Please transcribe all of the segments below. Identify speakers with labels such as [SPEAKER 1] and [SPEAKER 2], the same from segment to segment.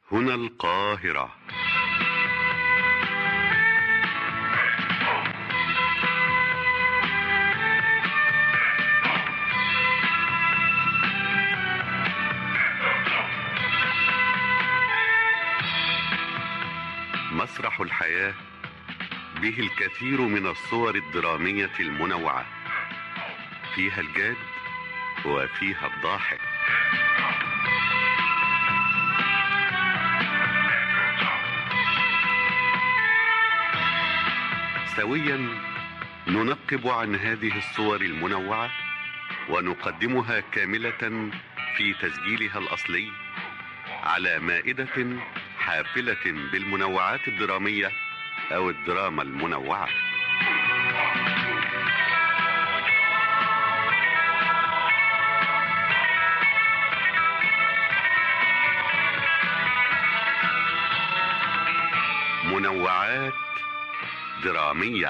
[SPEAKER 1] هنا القاهرة مسرح الحياة به الكثير من الصور الدرامية المنوعة فيها الجاد وفيها الضاحك سويا ننقب عن هذه الصور المنوعة ونقدمها كاملة في تسجيلها الأصلي على مائدة حافلة بالمنوعات الدرامية أو الدراما المنوعة منوعات درامية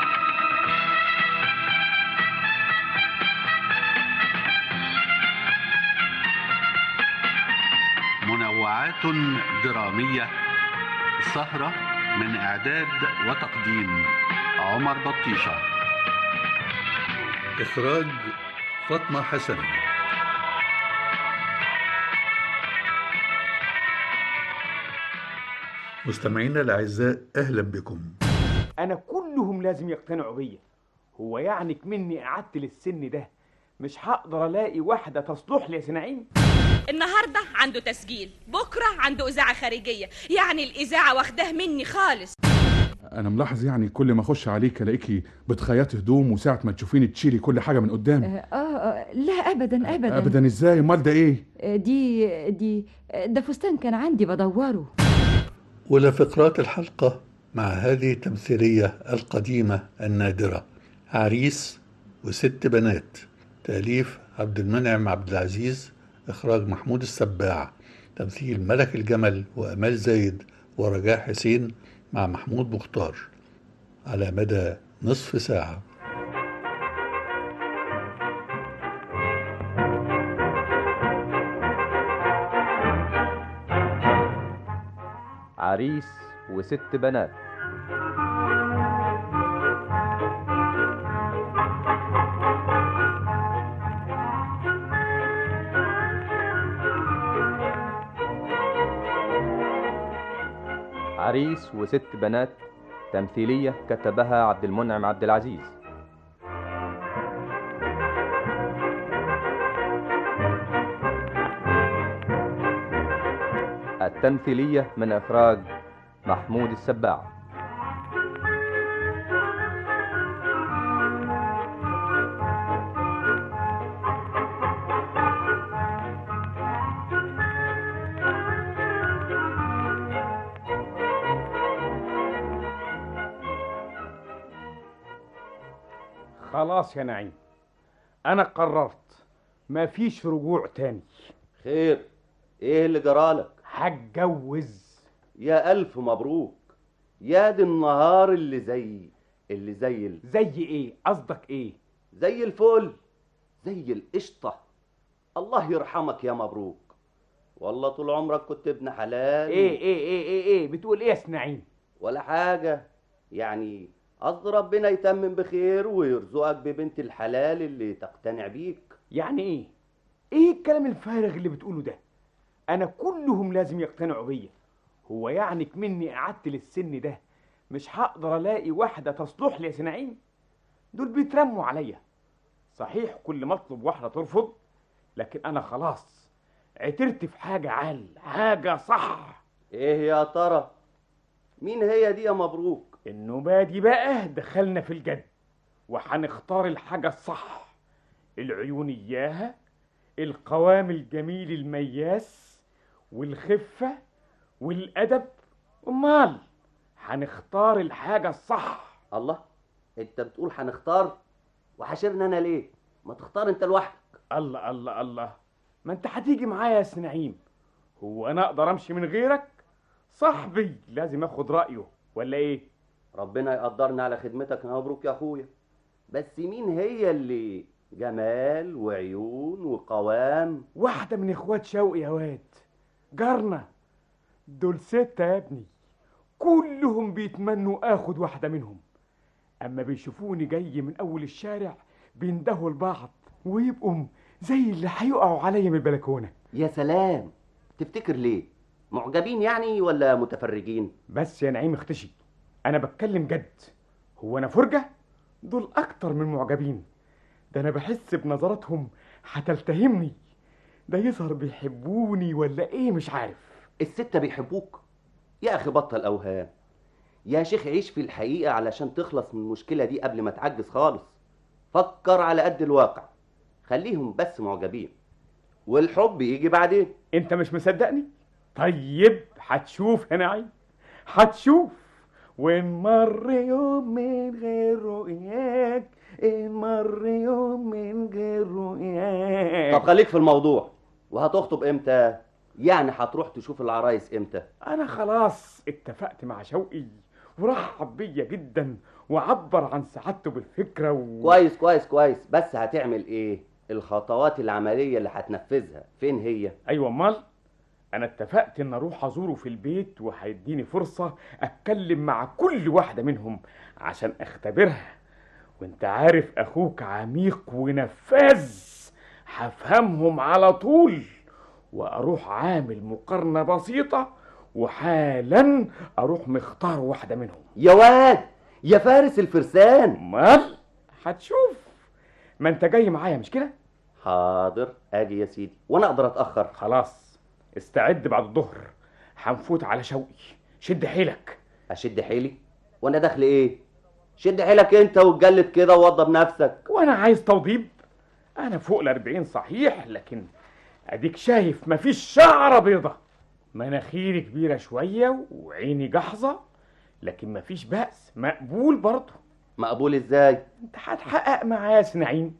[SPEAKER 1] منوعات درامية سهرة من إعداد وتقديم عمر بطيشة
[SPEAKER 2] إخراج فاطمة حسن مستمعينا الأعزاء أهلا بكم
[SPEAKER 3] انا كلهم لازم يقتنعوا بيا هو يعني مني قعدت للسن ده مش هقدر الاقي واحده تصلح لي يا سنعيم
[SPEAKER 4] النهارده عنده تسجيل بكره عنده اذاعه خارجيه يعني الاذاعه واخداه مني خالص
[SPEAKER 5] انا ملاحظ يعني كل ما اخش عليك الاقيكي بتخيطي هدوم وساعه ما تشوفيني تشيلي كل حاجه من قدامي
[SPEAKER 6] آه, آه لا أبدا أبدا
[SPEAKER 5] ابدا ازاي امال ده ايه
[SPEAKER 6] آه، دي دي ده فستان كان عندي بدوره
[SPEAKER 2] ولفقرات الحلقة مع هذه التمثيلية القديمة النادرة عريس وست بنات تأليف عبد المنعم عبد العزيز إخراج محمود السباع تمثيل ملك الجمل وأمال زايد ورجاء حسين مع محمود مختار على مدى نصف ساعة
[SPEAKER 7] عريس وست بنات عريس وست بنات تمثيلية كتبها عبد المنعم عبد العزيز التمثيلية من إخراج محمود السباع
[SPEAKER 3] خلاص يا نعيم انا قررت مفيش رجوع تاني
[SPEAKER 8] خير ايه اللي جرالك
[SPEAKER 3] هتجوز
[SPEAKER 8] يا الف مبروك يا دي النهار اللي زي اللي زي ال...
[SPEAKER 3] زي ايه قصدك ايه
[SPEAKER 8] زي الفل زي القشطه الله يرحمك يا مبروك والله طول عمرك كنت ابن حلال
[SPEAKER 3] ايه ايه ايه ايه ايه بتقول ايه يا سنعيم
[SPEAKER 8] ولا حاجه يعني قصد ربنا يتمم بخير ويرزقك ببنت الحلال اللي تقتنع بيك
[SPEAKER 3] يعني ايه ايه الكلام الفارغ اللي بتقوله ده انا كلهم لازم يقتنعوا بيا هو يعني مني قعدت للسن ده مش هقدر الاقي واحده تصلح لي يا سنعيم دول بيترموا عليا صحيح كل ما اطلب واحده ترفض لكن انا خلاص عترت في حاجه عال حاجه صح
[SPEAKER 8] ايه يا ترى مين هي دي يا مبروك
[SPEAKER 3] النوبة دي بقى دخلنا في الجد وهنختار الحاجة الصح العيون إياها القوام الجميل المياس والخفة والأدب أمال هنختار الحاجة الصح
[SPEAKER 8] الله انت بتقول هنختار وحشرنا انا ليه ما تختار انت لوحدك
[SPEAKER 3] الله الله الله ما انت هتيجي معايا يا سنعيم هو انا اقدر امشي من غيرك صاحبي لازم اخد رايه ولا ايه
[SPEAKER 8] ربنا يقدرنا على خدمتك يا مبروك يا اخويا بس مين هي اللي جمال وعيون وقوام
[SPEAKER 3] واحده من اخوات شوقي يا واد جارنا دول ستة يا ابني كلهم بيتمنوا اخد واحدة منهم اما بيشوفوني جاي من اول الشارع بيندهوا لبعض ويبقوا زي اللي هيقعوا عليا من البلكونة
[SPEAKER 8] يا سلام تفتكر ليه معجبين يعني ولا متفرجين
[SPEAKER 3] بس يا نعيم اختشي انا بتكلم جد هو انا فرجة دول اكتر من معجبين ده انا بحس بنظراتهم هتلتهمني ده يظهر بيحبوني ولا ايه مش عارف
[SPEAKER 8] الستة بيحبوك يا أخي بطل أوهام يا شيخ عيش في الحقيقة علشان تخلص من المشكلة دي قبل ما تعجز خالص فكر على قد الواقع خليهم بس معجبين والحب يجي بعدين
[SPEAKER 3] انت مش مصدقني طيب هتشوف يا نعيم هتشوف وان مر يوم من غير رؤياك ان مر يوم من غير رؤياك
[SPEAKER 8] طب خليك في الموضوع وهتخطب امتى يعني هتروح تشوف العرايس امتى
[SPEAKER 3] انا خلاص اتفقت مع شوقي ورحب بيا جدا وعبر عن سعادته بالفكره و...
[SPEAKER 8] كويس كويس كويس بس هتعمل ايه الخطوات العملية اللي هتنفذها فين هي
[SPEAKER 3] ايوه امال انا اتفقت ان اروح ازوره في البيت وهيديني فرصه اتكلم مع كل واحده منهم عشان اختبرها وانت عارف اخوك عميق ونفاذ هفهمهم على طول واروح عامل مقارنه بسيطه وحالا اروح مختار واحده منهم
[SPEAKER 8] يا واد يا فارس الفرسان
[SPEAKER 3] امال هتشوف ما انت جاي معايا مش كده
[SPEAKER 8] حاضر اجي يا سيدي وانا اقدر اتاخر
[SPEAKER 3] خلاص استعد بعد الظهر هنفوت على شوقي شد حيلك
[SPEAKER 8] اشد حيلي وانا داخل ايه شد حيلك انت واتجلد كده ووضب نفسك
[SPEAKER 3] وانا عايز توضيب انا فوق الاربعين صحيح لكن اديك شايف مفيش شعره بيضة مناخيري كبيرة شوية وعيني جحظة لكن مفيش بأس مقبول برضه
[SPEAKER 8] مقبول ازاي
[SPEAKER 3] انت هتحقق معايا يا سي نعيم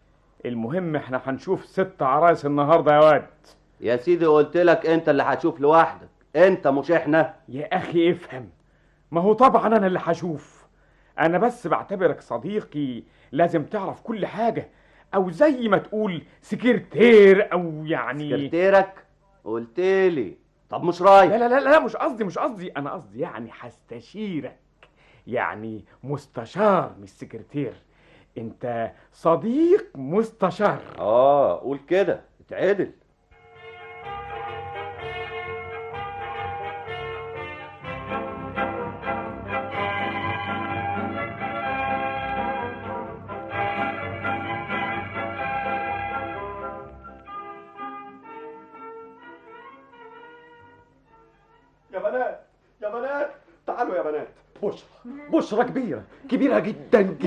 [SPEAKER 3] المهم احنا هنشوف ست عرايس النهارده يا واد
[SPEAKER 8] يا سيدي قلت لك انت اللي هتشوف لوحدك انت مش احنا
[SPEAKER 3] يا اخي افهم ما هو طبعا انا اللي هشوف انا بس بعتبرك صديقي لازم تعرف كل حاجة او زي ما تقول سكرتير او يعني
[SPEAKER 8] سكرتيرك قلت لي طب مش رايح
[SPEAKER 3] لا لا لا لا مش قصدي مش قصدي انا قصدي يعني هستشيرك يعني مستشار مش سكرتير انت صديق مستشار
[SPEAKER 8] اه قول كده اتعدل
[SPEAKER 9] يا بنات يا بنات تعالوا يا بنات بشرى بشرى كبيرة كبيرة جدا جدا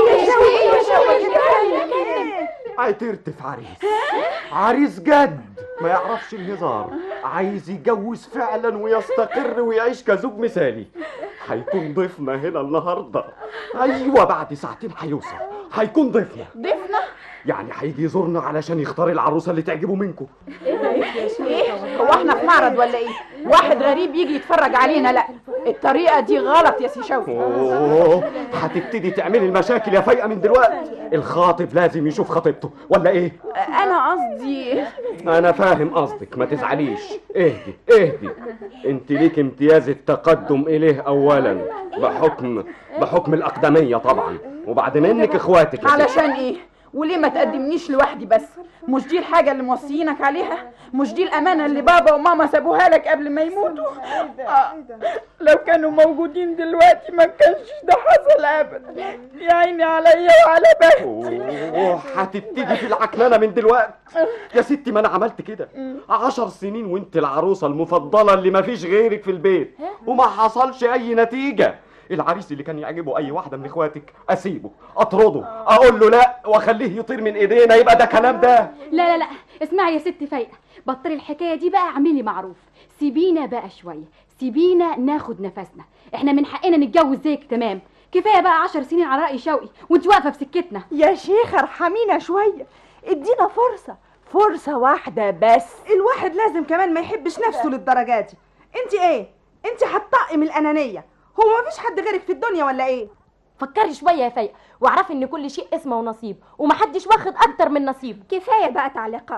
[SPEAKER 9] عترت في عريس عريس جد ما يعرفش الهزار عايز يتجوز فعلا ويستقر ويعيش كزوج مثالي هيكون ضيفنا هنا النهارده ايوه بعد ساعتين هيوصل هيكون ضيفنا
[SPEAKER 10] ضيفنا
[SPEAKER 9] يعني هيجي يزورنا علشان يختار العروسه اللي تعجبه منكم
[SPEAKER 10] ايه هو احنا في معرض ولا ايه واحد غريب يجي يتفرج علينا لا الطريقه دي غلط يا سي شوقي
[SPEAKER 9] اوه هتبتدي تعملي المشاكل يا فايقه من دلوقتي الخاطب لازم يشوف خطيبته ولا ايه
[SPEAKER 10] انا قصدي
[SPEAKER 9] انا فاهم قصدك ما تزعليش اهدي اهدي انت ليك امتياز التقدم اليه اولا بحكم بحكم الاقدميه طبعا وبعد منك اخواتك يا ستي.
[SPEAKER 10] علشان ايه وليه ما تقدمنيش لوحدي بس مش دي الحاجة اللي موصيينك عليها مش دي الأمانة اللي بابا وماما سابوها لك قبل ما يموتوا آه. لو كانوا موجودين دلوقتي ما كانش ده حصل أبدا يا عيني عليا وعلى بختي
[SPEAKER 9] اوه هتبتدي في العكننه من دلوقتي يا ستي ما انا عملت كده عشر سنين وانت العروسه المفضله اللي ما فيش غيرك في البيت وما حصلش اي نتيجه العريس اللي كان يعجبه اي واحده من اخواتك اسيبه اطرده اقول له لا واخليه يطير من ايدينا يبقى ده كلام ده
[SPEAKER 11] لا لا لا اسمعي يا ست فايقه بطلي الحكايه دي بقى اعملي معروف سيبينا بقى شويه سيبينا ناخد نفسنا احنا من حقنا نتجوز زيك تمام كفايه بقى عشر سنين على راي شوقي وانت واقفه في سكتنا
[SPEAKER 12] يا شيخ ارحمينا شوية ادينا فرصة فرصة واحدة بس الواحد لازم كمان ما يحبش نفسه للدرجة دي انت ايه انت هتطقي من الانانية هو مفيش حد غيرك في الدنيا ولا ايه
[SPEAKER 13] فكري شويه يا فايقه واعرفي ان كل شيء اسمه ونصيب ومحدش واخد اكتر من نصيب
[SPEAKER 14] كفايه بقى تعليقات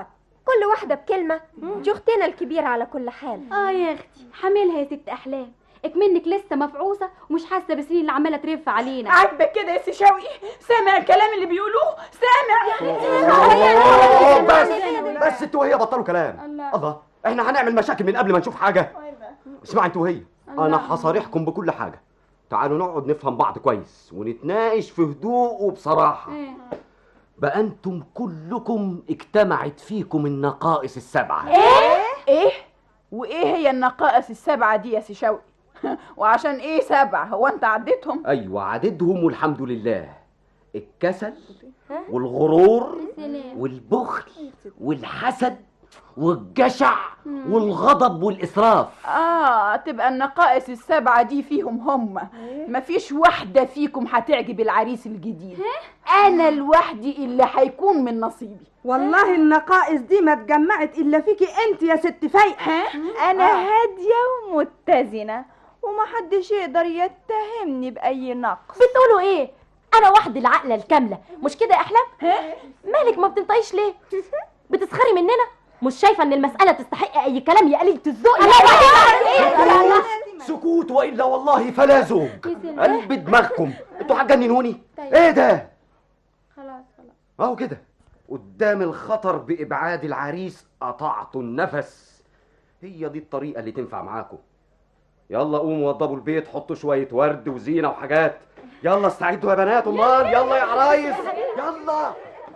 [SPEAKER 14] كل واحدة بكلمة دي اختنا الكبيرة على كل حال
[SPEAKER 11] اه يا اختي حاملها يا ست احلام اكمنك لسه مفعوصه ومش حاسه بالسنين اللي عماله ترف علينا
[SPEAKER 10] عاجبك كده يا سي شوقي سامع الكلام اللي بيقولوه سامع
[SPEAKER 9] أوه، بس بس انتوا وهي بطلوا كلام
[SPEAKER 10] الله.
[SPEAKER 9] الله احنا هنعمل مشاكل من قبل ما نشوف حاجه اسمع انتوا وهي انا هصارحكم بكل حاجه تعالوا نقعد نفهم بعض كويس ونتناقش في هدوء وبصراحه بقى انتم كلكم اجتمعت فيكم النقائص السبعه
[SPEAKER 10] ايه ايه وايه هي النقائص السبعه دي يا سي شوقي وعشان ايه سبعه هو انت عديتهم
[SPEAKER 9] ايوه عددهم والحمد لله الكسل والغرور والبخل والحسد والجشع والغضب والاسراف
[SPEAKER 10] اه تبقى النقائص السبعه دي فيهم هم مفيش واحده فيكم هتعجب العريس الجديد انا لوحدي اللي هيكون من نصيبي
[SPEAKER 12] والله النقائص دي ما اتجمعت الا فيكي انت يا ست فايقه
[SPEAKER 15] انا هاديه ومتزنه ومحدش يقدر يتهمني باي نقص
[SPEAKER 13] بتقولوا ايه انا واحده العقله الكامله مش كده يا احلام مالك ما بتنطقيش ليه بتسخري مننا مش شايفه ان المساله تستحق اي كلام يا قليله الذوق يا
[SPEAKER 9] سكوت والا والله فلا زوج قلب دماغكم انتوا هتجننوني ايه ده
[SPEAKER 11] خلاص خلاص
[SPEAKER 9] اهو كده قدام الخطر بابعاد العريس قطعتوا النفس هي دي الطريقه اللي تنفع معاكم يلا قوموا وضبوا البيت حطوا شويه ورد وزينه وحاجات يلا استعدوا يا بنات امال يلا يا عرايس يلا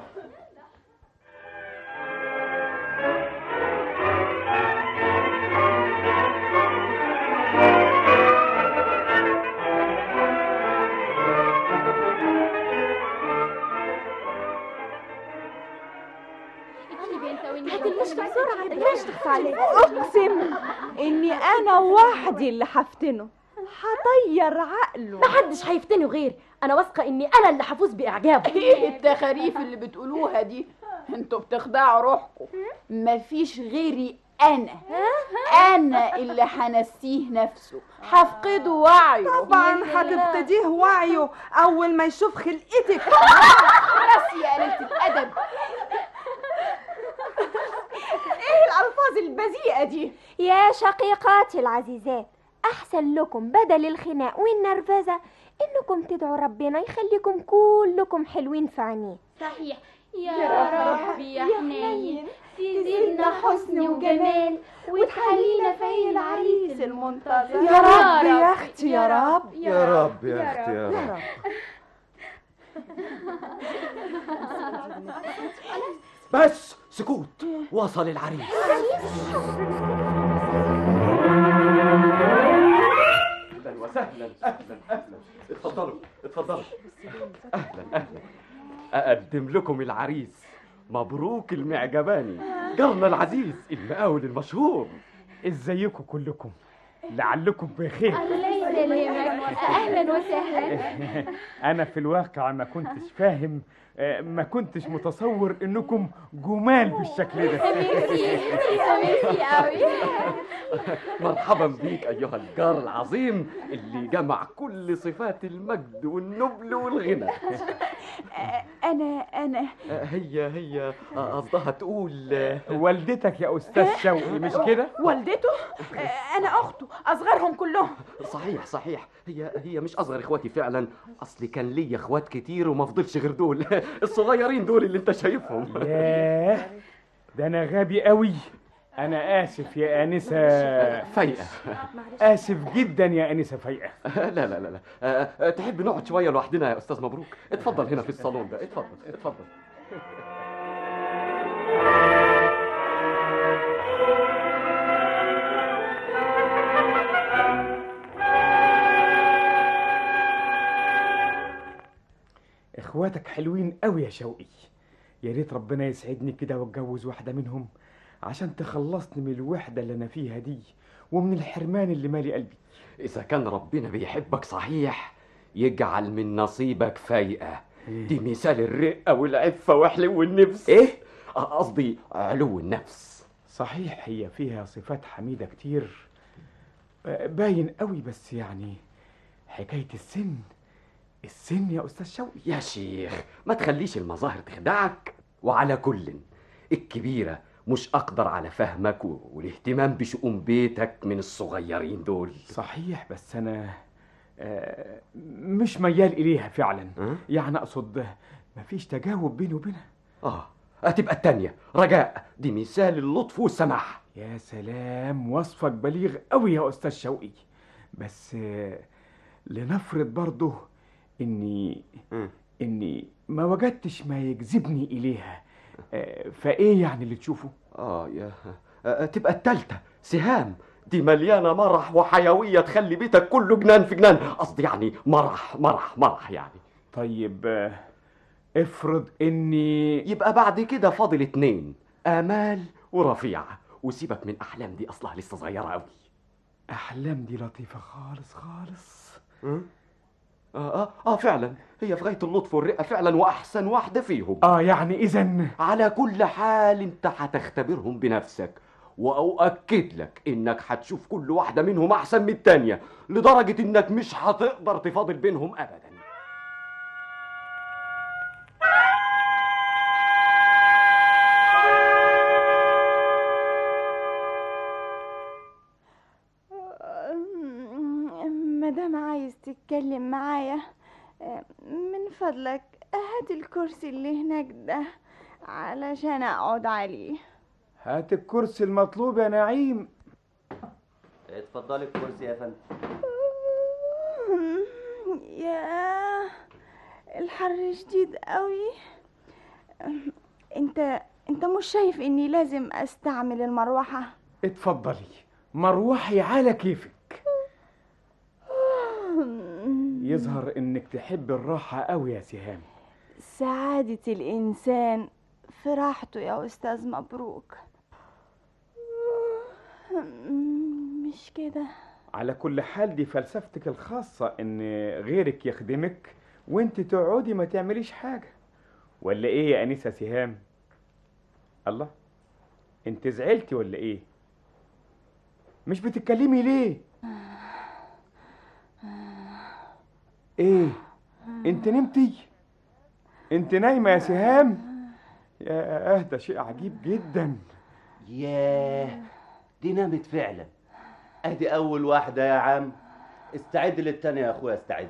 [SPEAKER 15] اقسم اني انا وحدي اللي هفتنه هطير عقله
[SPEAKER 13] محدش هيفتني غير انا واثقه اني انا اللي هفوز باعجابه
[SPEAKER 10] ايه التخاريف اللي بتقولوها دي انتوا بتخدعوا روحكم مفيش غيري انا انا اللي هنسيه نفسه هفقده وعيه
[SPEAKER 12] طبعا هتفقديه وعيه اول ما يشوف خلقتك
[SPEAKER 10] خلاص يا قليلة الادب
[SPEAKER 15] ايه الالفاظ البذيئه دي
[SPEAKER 14] يا شقيقاتي العزيزات احسن لكم بدل الخناق والنرفزه انكم تدعوا ربنا يخليكم كلكم حلوين في عينيه
[SPEAKER 11] صحيح يا ربي يا حنين تزيدنا حسن وجمال وتخلينا في العريس المنتظر
[SPEAKER 12] يا رب يا اختي يا رب
[SPEAKER 9] يا رب يا اختي يا رب بس سكوت وصل العريس اهلا وسهلا اهلا اهلا اتفضلوا اتفضلوا اهلا اهلا اقدم لكم العريس مبروك المعجباني جارنا العزيز المقاول المشهور
[SPEAKER 3] ازيكم كلكم لعلكم بخير
[SPEAKER 11] الله يسلمك اهلا وسهلا
[SPEAKER 3] انا في الواقع ما كنتش فاهم آه، ما كنتش متصور انكم جمال بالشكل ده
[SPEAKER 11] ميرسي ميرسي قوي
[SPEAKER 9] مرحبا بيك ايها الجار العظيم اللي جمع كل صفات المجد والنبل والغنى
[SPEAKER 10] انا انا
[SPEAKER 9] هي هي قصدها تقول
[SPEAKER 3] والدتك يا استاذ شوقي مش كده
[SPEAKER 10] والدته انا اخته اصغرهم كلهم
[SPEAKER 9] صحيح صحيح هي هي مش اصغر اخواتي فعلا اصلي كان ليا اخوات كتير وما فضلش غير دول الصغيرين دول اللي انت شايفهم
[SPEAKER 3] ياه ده انا غبي قوي انا اسف يا انسه
[SPEAKER 9] فايقه
[SPEAKER 3] اسف جدا يا انسه فايقه
[SPEAKER 9] لا لا لا لا أه، تحب نقعد شويه لوحدنا يا استاذ مبروك اتفضل هنا في الصالون ده اتفضل اتفضل
[SPEAKER 3] اخواتك حلوين قوي يا شوقي يا ريت ربنا يسعدني كده واتجوز واحده منهم عشان تخلصني من الوحده اللي انا فيها دي ومن الحرمان اللي مالي قلبي
[SPEAKER 9] اذا كان ربنا بيحبك صحيح يجعل من نصيبك فايقه دي مثال الرقه والعفه وحلو النفس ايه قصدي علو النفس
[SPEAKER 3] صحيح هي فيها صفات حميده كتير آه، باين قوي بس يعني حكايه السن السن يا استاذ شوقي
[SPEAKER 9] يا شيخ ما تخليش المظاهر تخدعك وعلى كل الكبيرة مش اقدر على فهمك و- والاهتمام بشؤون بيتك من الصغيرين دول
[SPEAKER 3] صحيح بس انا آه، مش ميال اليها فعلا يعني اقصد مفيش تجاوب بيني وبينها
[SPEAKER 9] اه هتبقى التانية رجاء دي مثال اللطف والسماح
[SPEAKER 3] يا سلام وصفك بليغ قوي يا استاذ شوقي بس آه، لنفرض برضه اني اني ما وجدتش ما يجذبني اليها آه، فايه يعني اللي تشوفه
[SPEAKER 9] اه يا آه، تبقى التالتة سهام دي مليانة مرح وحيوية تخلي بيتك كله جنان في جنان قصدي يعني مرح مرح مرح يعني
[SPEAKER 3] طيب آه، افرض اني
[SPEAKER 9] يبقى بعد كده فاضل اتنين آمال ورفيعة وسيبك من أحلام دي أصلها لسه صغيرة أوي
[SPEAKER 3] احلام دي لطيفه خالص خالص
[SPEAKER 9] آه آه آه فعلا هي في غاية اللطف والرقة فعلا وأحسن واحدة فيهم
[SPEAKER 3] اه يعني اذا
[SPEAKER 9] على كل حال أنت هتختبرهم بنفسك وأؤكد لك إنك هتشوف كل واحدة منهم أحسن من التانية لدرجة إنك مش هتقدر تفاضل بينهم أبدا
[SPEAKER 15] مادام عايز تتكلم معايا آه، من فضلك هات الكرسي اللي هناك ده علشان اقعد عليه
[SPEAKER 3] هات الكرسي المطلوب يا نعيم
[SPEAKER 8] اتفضلي الكرسي يا فندم
[SPEAKER 15] يا الحر شديد قوي انت انت مش شايف اني لازم استعمل المروحة
[SPEAKER 3] اتفضلي مروحي على كيفك يظهر انك تحب الراحه قوي يا سهام
[SPEAKER 15] سعادة الإنسان في راحته يا أستاذ مبروك مش كده
[SPEAKER 3] على كل حال دي فلسفتك الخاصه ان غيرك يخدمك وانت تقعدي ما تعمليش حاجه ولا ايه يا انسه سهام الله انت زعلتي ولا ايه مش بتتكلمي ليه ايه انت نمتي انت نايمه يا سهام يا ده شيء عجيب جدا
[SPEAKER 8] ياه دي نامت فعلا ادي اول واحدة يا عم استعد للتانية يا اخويا استعد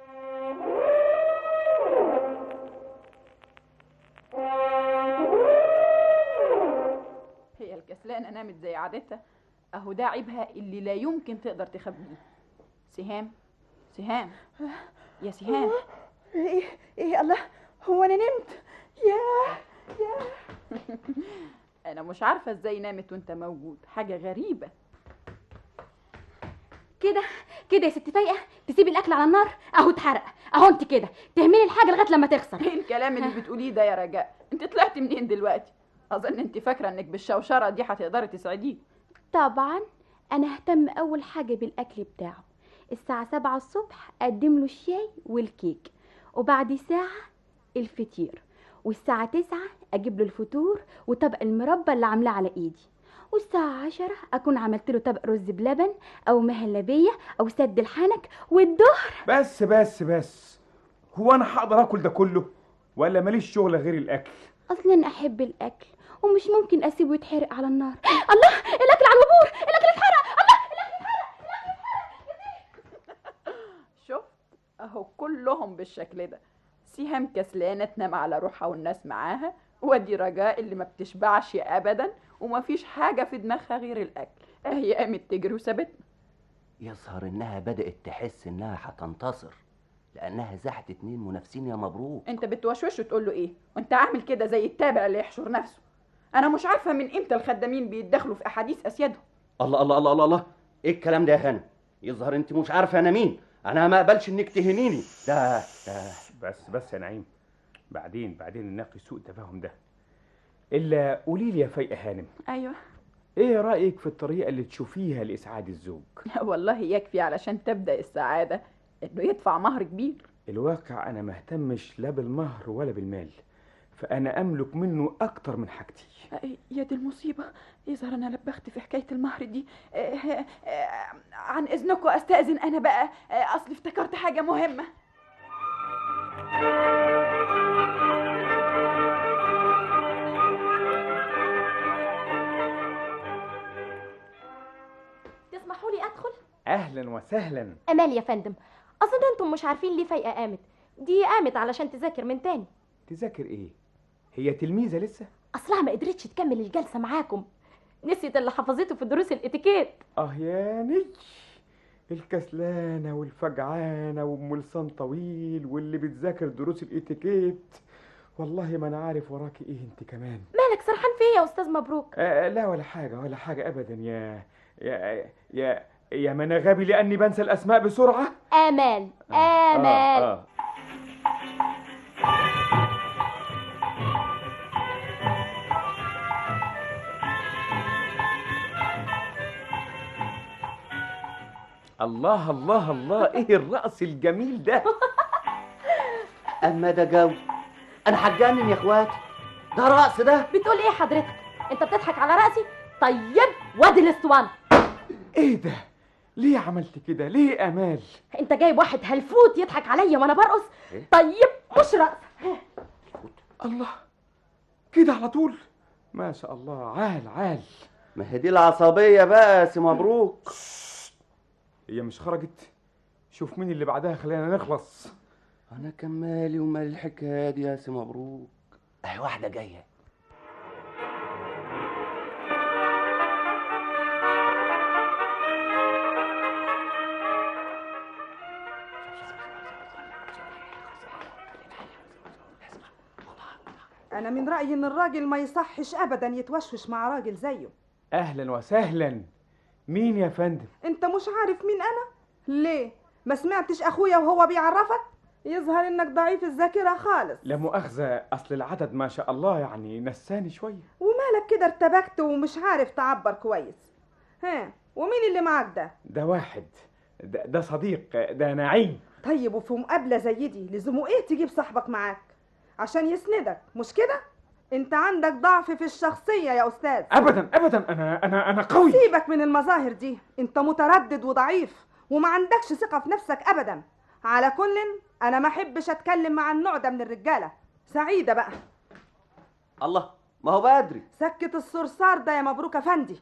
[SPEAKER 10] هي الكسلانة نامت زي عادتها اهو ده عيبها اللي لا يمكن تقدر تخبيه سهام سهام يا سهام
[SPEAKER 15] ايه ايه الله هو انا نمت يا يا
[SPEAKER 10] انا مش عارفة ازاي نامت وانت موجود حاجة غريبة
[SPEAKER 11] كده كده يا ست فايقه تسيبي الاكل على النار اهو اتحرق اهو انت كده تهملي الحاجه لغايه لما تخسر
[SPEAKER 10] ايه الكلام اللي بتقوليه ده يا رجاء انت طلعت منين دلوقتي اظن انت فاكرة انك بالشوشرة دي هتقدري تسعديه
[SPEAKER 11] طبعا انا اهتم اول حاجه بالاكل بتاعه الساعه سبعة الصبح اقدم له الشاي والكيك وبعد ساعه الفطير والساعه تسعة اجيب له الفطور وطبق المربى اللي عاملاه على ايدي والساعة عشرة أكون عملت له طبق رز بلبن أو مهلبية أو سد الحنك والظهر
[SPEAKER 3] بس بس بس هو انا هقدر اكل ده كله ولا ماليش شغل غير الاكل
[SPEAKER 11] أصلا أحب الأكل ومش ممكن أسيبه يتحرق على النار الله الأكل على الوبور الأكل اتحرق الله
[SPEAKER 10] شفت اهو كلهم بالشكل ده سهام كسلانة تنام على روحها والناس معاها ودي رجاء اللي ما بتشبعش ابدا ومفيش حاجة في دماغها غير الاكل اهي قامت تجري وسابتنا
[SPEAKER 8] يظهر انها بدأت تحس انها هتنتصر لانها زحت اتنين منافسين يا مبروك
[SPEAKER 10] انت بتوشوش وتقول له ايه وانت عامل كده زي التابع اللي يحشر نفسه انا مش عارفة من امتى الخدامين بيتدخلوا في احاديث اسيادهم
[SPEAKER 8] الله الله الله الله الله ايه الكلام ده يا هنا يظهر انت مش عارفه انا مين انا ما اقبلش انك تهنيني ده ده
[SPEAKER 3] بس بس يا نعيم بعدين بعدين نناقش سوء التفاهم ده الا قولي لي يا فايقه هانم
[SPEAKER 10] ايوه
[SPEAKER 3] ايه رايك في الطريقه اللي تشوفيها لاسعاد الزوج
[SPEAKER 10] والله يكفي علشان تبدأ السعادة انه يدفع مهر كبير
[SPEAKER 3] الواقع انا ما اهتمش لا بالمهر ولا بالمال فانا املك منه اكتر من حاجتي
[SPEAKER 10] يا دي المصيبة يظهر أنا لبخت في حكاية المهر دي آه، آه، آه، عن إذنكم أستأذن أنا بقى آه، أصل افتكرت حاجة مهمة
[SPEAKER 13] تسمحوا لي ادخل
[SPEAKER 3] اهلا وسهلا
[SPEAKER 13] امال يا فندم اظن انتم مش عارفين ليه فايقه قامت دي قامت علشان تذاكر من تاني
[SPEAKER 3] تذاكر ايه هي تلميذه لسه
[SPEAKER 13] اصلها ما قدرتش تكمل الجلسه معاكم نسيت اللي حفظته في دروس الاتيكيت
[SPEAKER 3] اه ياني الكسلانة والفجعانة وام لسان طويل واللي بتذاكر دروس الاتيكيت والله ما انا عارف وراكي ايه انت كمان
[SPEAKER 13] مالك سرحان في ايه يا استاذ مبروك
[SPEAKER 3] آه لا ولا حاجة ولا حاجة ابدا يا يا يا يا ما انا غبي لاني بنسى الاسماء بسرعة
[SPEAKER 13] امال امال
[SPEAKER 3] آه آه. الله الله الله ايه الرقص الجميل ده
[SPEAKER 8] اما ده جو انا هتجنن يا اخواتي ده رقص ده
[SPEAKER 13] بتقول ايه حضرتك انت بتضحك على راسي طيب وادي الاسطوانه
[SPEAKER 3] ايه ده ليه عملت كده ليه امال
[SPEAKER 13] انت جايب واحد هلفوت يضحك عليا وانا برقص طيب مش رقص
[SPEAKER 3] الله كده على طول ما شاء الله عال عال
[SPEAKER 8] ما هي دي العصبيه بقى يا سي مبروك
[SPEAKER 3] هي مش خرجت شوف مين اللي بعدها خلينا نخلص
[SPEAKER 8] انا كان مالي ومال الحكايه دي يا سي مبروك اهي واحده جايه
[SPEAKER 12] انا من رايي ان الراجل ما يصحش ابدا يتوشوش مع راجل زيه
[SPEAKER 3] اهلا وسهلا مين يا فندم
[SPEAKER 12] انت مش عارف مين انا ليه ما سمعتش اخويا وهو بيعرفك يظهر انك ضعيف الذاكره خالص
[SPEAKER 3] لا مؤاخذة أصل العدد ما شاء الله يعني نساني شوية
[SPEAKER 12] ومالك كده ارتبكت ومش عارف تعبر كويس ها ومين اللي معاك ده
[SPEAKER 3] ده واحد ده, ده صديق ده نعيم
[SPEAKER 12] طيب وفي مقابله زي دي لزومه ايه تجيب صاحبك معاك عشان يسندك مش كده انت عندك ضعف في الشخصيه يا استاذ
[SPEAKER 3] أبدا أبدا أنا أنا أنا قوي
[SPEAKER 12] سيبك من المظاهر دي انت متردد وضعيف وما عندكش ثقه في نفسك ابدا على كل انا ما احبش اتكلم مع النوع ده من الرجاله سعيده بقى
[SPEAKER 8] الله ما هو بدري
[SPEAKER 12] سكت الصرصار ده يا مبروك افندي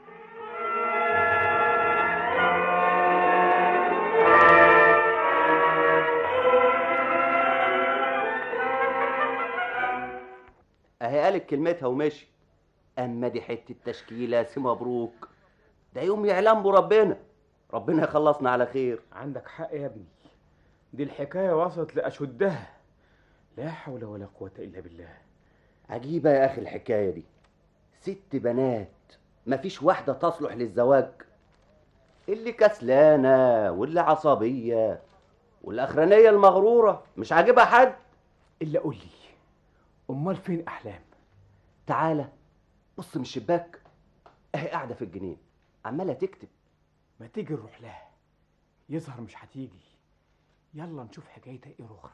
[SPEAKER 8] اهي قالت كلمتها ومشي اما دي حته تشكيله يا سي مبروك ده يوم يعلم بربنا ربنا يخلصنا على خير
[SPEAKER 3] عندك حق يا ابني دي الحكاية وصلت لأشدها لا حول ولا قوة إلا بالله
[SPEAKER 8] عجيبة يا أخي الحكاية دي ست بنات مفيش واحدة تصلح للزواج اللي كسلانة واللي عصبية والأخرانية المغرورة مش عاجبها حد
[SPEAKER 3] إلا قول لي أمال فين أحلام
[SPEAKER 8] تعالى بص من الشباك أهي قاعدة في الجنين عمالة تكتب
[SPEAKER 3] ما تيجي نروح لها يظهر مش هتيجي يلا نشوف حكايتها ايه اخرى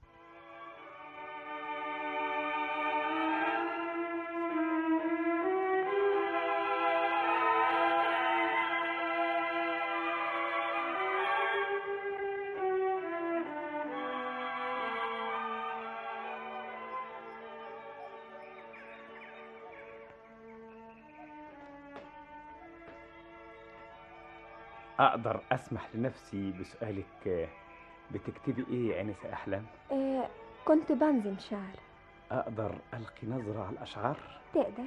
[SPEAKER 3] اقدر اسمح لنفسي بسؤالك آه، بتكتبي ايه يا انسه احلام
[SPEAKER 14] آه كنت بنظم شعر
[SPEAKER 3] اقدر القي نظره على الاشعار
[SPEAKER 14] تقدر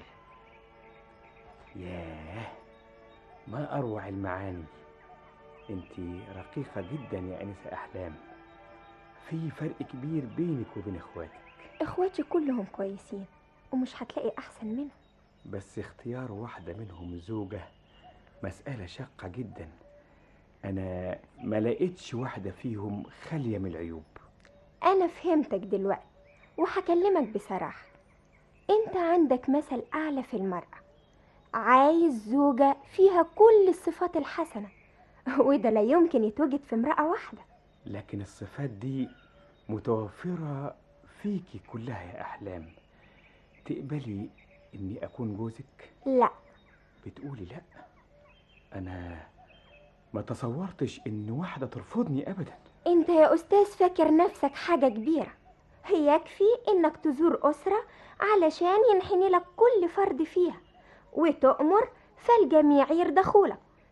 [SPEAKER 3] ياه ما اروع المعاني انت رقيقه جدا يا انسه احلام في فرق كبير بينك وبين اخواتك
[SPEAKER 14] اخواتي كلهم كويسين ومش هتلاقي احسن منهم
[SPEAKER 3] بس اختيار واحده منهم زوجه مساله شاقه جدا انا ما لقيتش واحده فيهم خاليه من العيوب
[SPEAKER 14] انا فهمتك دلوقتي وهكلمك بصراحة انت عندك مثل اعلى في المرأة عايز زوجة فيها كل الصفات الحسنة وده لا يمكن يتوجد في امرأة واحدة
[SPEAKER 3] لكن الصفات دي متوفره فيكي كلها يا احلام تقبلي اني اكون جوزك
[SPEAKER 14] لا
[SPEAKER 3] بتقولي لا انا ما تصورتش ان واحده ترفضني ابدا
[SPEAKER 14] انت يا استاذ فاكر نفسك حاجة كبيرة هي يكفي انك تزور اسرة علشان ينحني لك كل فرد فيها وتؤمر فالجميع يرضخولك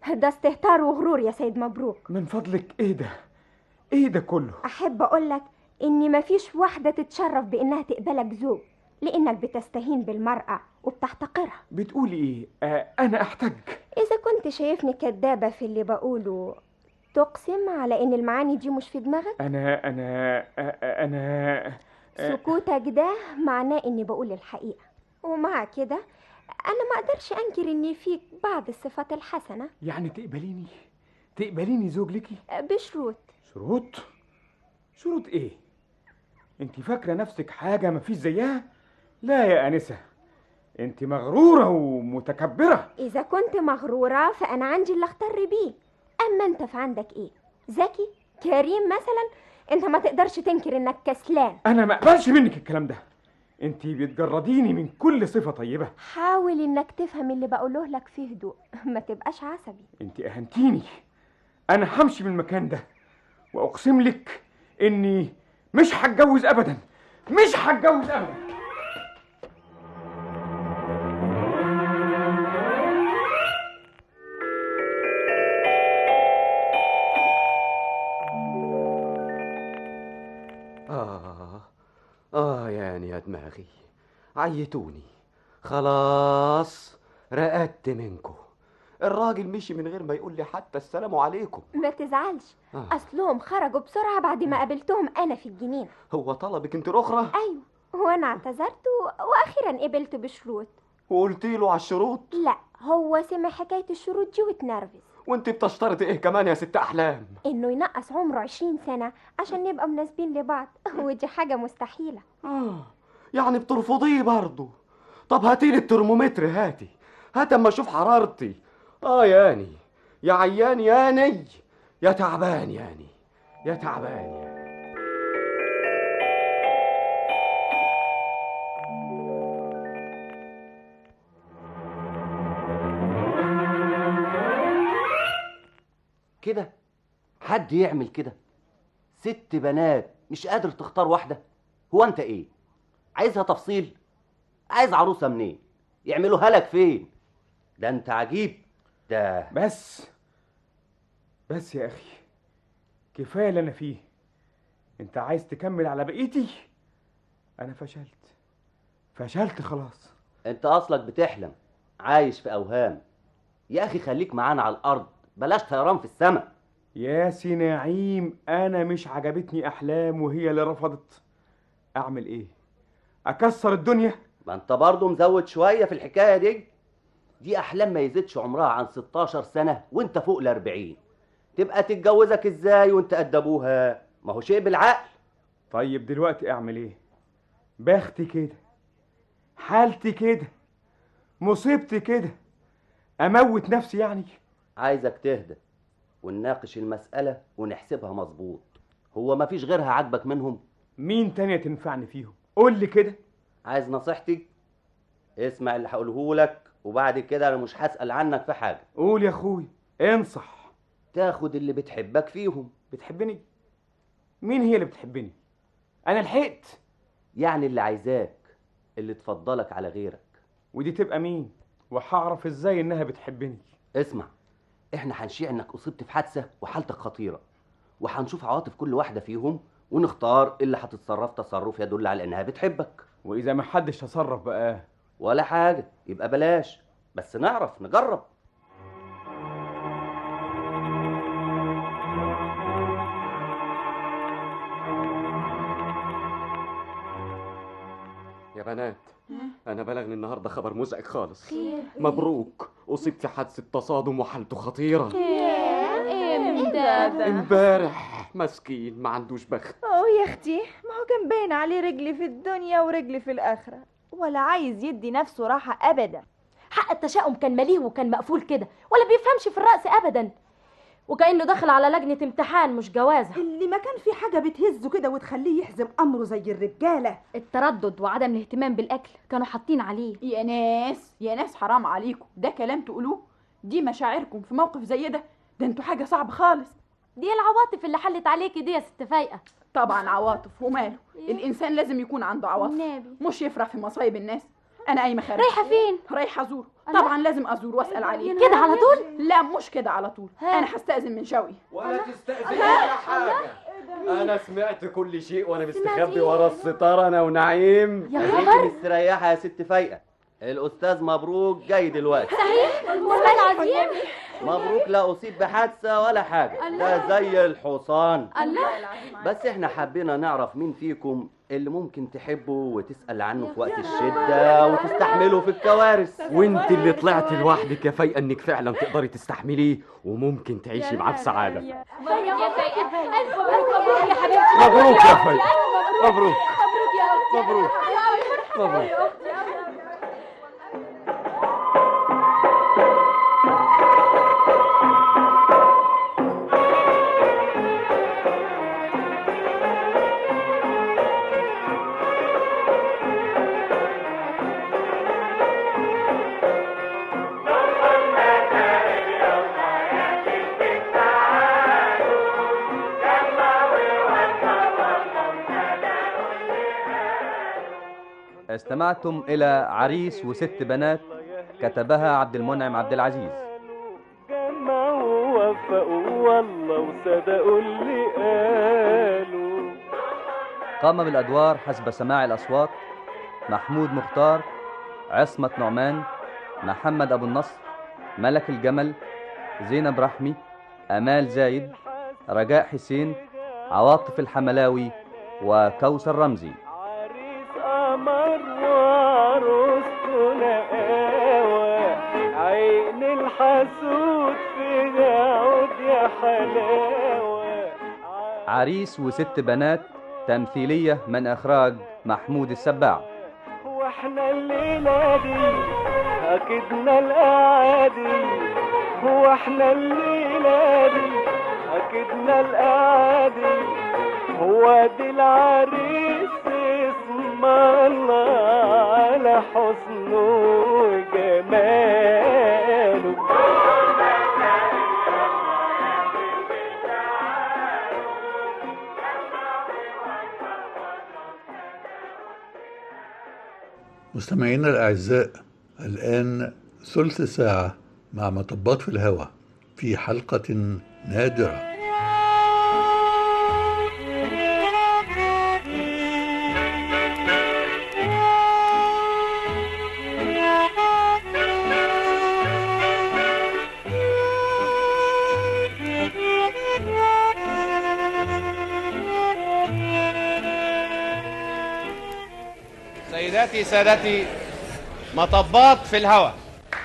[SPEAKER 14] ده استهتار وغرور يا سيد مبروك
[SPEAKER 3] من فضلك ايه ده ايه ده كله
[SPEAKER 14] احب اقولك ان مفيش واحده تتشرف بانها تقبلك زوج لانك بتستهين بالمراه وبتحتقرها
[SPEAKER 3] بتقولي ايه آه انا احتاج
[SPEAKER 14] اذا كنت شايفني كدابه في اللي بقوله تقسم على ان المعاني دي مش في دماغك
[SPEAKER 3] انا انا آه آه، انا آه،
[SPEAKER 14] سكوتك ده معناه اني بقول الحقيقه ومع كده انا ما اقدرش انكر ان فيك بعض الصفات الحسنه
[SPEAKER 3] يعني تقبليني تقبليني زوج ليكي
[SPEAKER 14] بشروط
[SPEAKER 3] شروط شروط ايه انت فاكره نفسك حاجه مفيش زيها لا يا انسه انت مغروره ومتكبره
[SPEAKER 14] اذا كنت مغروره فانا عندي اللي اختار بيه اما انت فعندك ايه ذكي كريم مثلا انت ما تقدرش تنكر انك كسلان
[SPEAKER 3] انا ما اقبلش منك الكلام ده انت بتجرديني من كل صفه طيبه
[SPEAKER 14] حاول انك تفهم اللي بقوله لك في هدوء ما تبقاش عصبي
[SPEAKER 3] انت اهنتيني انا همشي من المكان ده واقسم لك اني مش هتجوز ابدا مش هتجوز ابدا
[SPEAKER 9] آه آه يعني يا دماغي عيتوني خلاص رقدت منكم الراجل مشي من غير ما يقول لي حتى السلام عليكم
[SPEAKER 14] ما تزعلش
[SPEAKER 9] آه.
[SPEAKER 14] اصلهم خرجوا بسرعه بعد ما قابلتهم انا في الجنينه
[SPEAKER 9] هو طلبك انت الاخرى
[SPEAKER 14] ايوه وانا اعتذرت و- واخيرا قبلت بشروط
[SPEAKER 9] وقلت له على الشروط
[SPEAKER 14] لا هو سمع حكايه الشروط دي واتنرفز
[SPEAKER 9] وانت بتشترط ايه كمان يا ست احلام
[SPEAKER 14] انه ينقص عمره عشرين سنه عشان نبقى مناسبين لبعض ودي حاجه مستحيله
[SPEAKER 9] آه يعني بترفضيه برضه طب هاتيلي الترمومتر هاتي هات اما اشوف حرارتي اه ياني يا عيان ياني يا تعبان ياني يا تعبان ياني
[SPEAKER 8] كده حد يعمل كده ست بنات مش قادر تختار واحدة هو انت ايه عايزها تفصيل عايز عروسة منين يعملوها لك فين ده انت عجيب ده
[SPEAKER 3] بس بس يا اخي كفايه اللي انا فيه انت عايز تكمل على بقيتي انا فشلت فشلت خلاص
[SPEAKER 8] انت اصلك بتحلم عايش في اوهام يا اخي خليك معانا على الارض بلاش طيران في السماء
[SPEAKER 3] يا سي نعيم انا مش عجبتني احلام وهي اللي رفضت اعمل ايه اكسر الدنيا
[SPEAKER 8] ما انت برضه مزود شوية في الحكاية دي دي احلام ما يزيدش عمرها عن 16 سنة وانت فوق ال 40 تبقى تتجوزك ازاي وانت قد ابوها ما هو شيء بالعقل
[SPEAKER 3] طيب دلوقتي اعمل ايه بختي كده حالتي كده مصيبتي كده اموت نفسي يعني
[SPEAKER 8] عايزك تهدى ونناقش المسألة ونحسبها مظبوط هو ما فيش غيرها عاجبك منهم
[SPEAKER 3] مين تانية تنفعني فيهم قول لي كده
[SPEAKER 8] عايز نصيحتي اسمع اللي هقوله لك وبعد كده انا مش هسأل عنك في حاجة
[SPEAKER 3] قول يا اخوي انصح
[SPEAKER 8] تاخد اللي بتحبك فيهم
[SPEAKER 3] بتحبني مين هي اللي بتحبني انا لحقت
[SPEAKER 8] يعني اللي عايزاك اللي تفضلك على غيرك
[SPEAKER 3] ودي تبقى مين وهعرف ازاي انها بتحبني
[SPEAKER 8] اسمع احنا هنشيع انك اصبت في حادثة وحالتك خطيرة وهنشوف عواطف كل واحدة فيهم ونختار اللي هتتصرف تصرف يدل على انها بتحبك
[SPEAKER 3] واذا ما حدش تصرف بقى
[SPEAKER 8] ولا حاجة يبقى بلاش بس نعرف نجرب
[SPEAKER 9] يا بنات انا بلغني النهارده خبر مزعج خالص
[SPEAKER 11] خير.
[SPEAKER 9] مبروك اصيب في حادثه تصادم وحالته خطيره
[SPEAKER 11] امتى
[SPEAKER 9] امبارح مسكين ما عندوش بخت
[SPEAKER 15] اه يا اختي ما هو كان باين عليه رجل في الدنيا ورجل في الاخره ولا عايز يدي نفسه راحه ابدا
[SPEAKER 13] حق التشاؤم كان مليه وكان مقفول كده ولا بيفهمش في الرأس أبدا وكأنه داخل على لجنة امتحان مش جوازة
[SPEAKER 12] اللي ما كان في حاجة بتهزه كده وتخليه يحزم أمره زي الرجالة
[SPEAKER 11] التردد وعدم الاهتمام بالأكل كانوا حاطين عليه
[SPEAKER 10] يا ناس يا ناس حرام عليكم ده كلام تقولوه دي مشاعركم في موقف زي ده ده انتوا حاجه صعبه خالص
[SPEAKER 13] دي العواطف اللي حلت عليكي دي يا ست فايقة
[SPEAKER 10] طبعا عواطف وماله الانسان لازم يكون عنده عواطف
[SPEAKER 11] النبي
[SPEAKER 10] مش يفرح في مصايب الناس انا قايمه خارج
[SPEAKER 11] رايحه فين
[SPEAKER 10] رايحه ازور طبعا لازم ازور واسال عليه
[SPEAKER 11] كده على طول
[SPEAKER 10] لا مش كده على طول انا هستاذن من شوقي
[SPEAKER 9] ولا تستأذن ولا حاجة أنا سمعت كل شيء وأنا مستخبي ورا الستارة أنا ونعيم
[SPEAKER 8] خليكي مستريحة يا ست فايقة الأستاذ مبروك جاي دلوقتي
[SPEAKER 11] صحيح والله العظيم
[SPEAKER 8] مبروك لا أصيب بحادثة ولا حاجة ده زي الحصان
[SPEAKER 11] الله
[SPEAKER 8] بس احنا حبينا نعرف مين فيكم اللي ممكن تحبه وتسأل عنه في وقت الشدة وتستحمله في الكوارث
[SPEAKER 9] وانت اللي طلعت لوحدك يا فايقة انك فعلا تقدري تستحمليه وممكن تعيشي معاه بسعادة
[SPEAKER 11] يا فايقة ألف مبروك يا حبيبتي
[SPEAKER 9] مبروك يا فايقة مبروك
[SPEAKER 11] مبروك يا أختي
[SPEAKER 9] مبروك مبروك
[SPEAKER 7] استمعتم إلى عريس وست بنات كتبها عبد المنعم عبد العزيز
[SPEAKER 16] جمعوا ووفقوا والله وصدقوا اللي قالوا
[SPEAKER 7] قام بالأدوار حسب سماع الأصوات محمود مختار عصمة نعمان محمد أبو النصر ملك الجمل زينب رحمي أمال زايد رجاء حسين عواطف الحملاوي وكوثر رمزي
[SPEAKER 16] قمر وعروسته نقاوة عين الحسود في عود يا حلاوة
[SPEAKER 7] عريس وست بنات تمثيلية من إخراج محمود السباع
[SPEAKER 16] واحنا الليلة دي أكدنا الأعادي هو احنا الليلة دي أكدنا الأعادي هو دي العريس اسم الله على حسنه وجماله
[SPEAKER 2] مستمعينا الأعزاء الآن ثلث ساعة مع مطبات في الهواء في حلقة نادرة
[SPEAKER 17] سيداتي سادتي مطبات في الهواء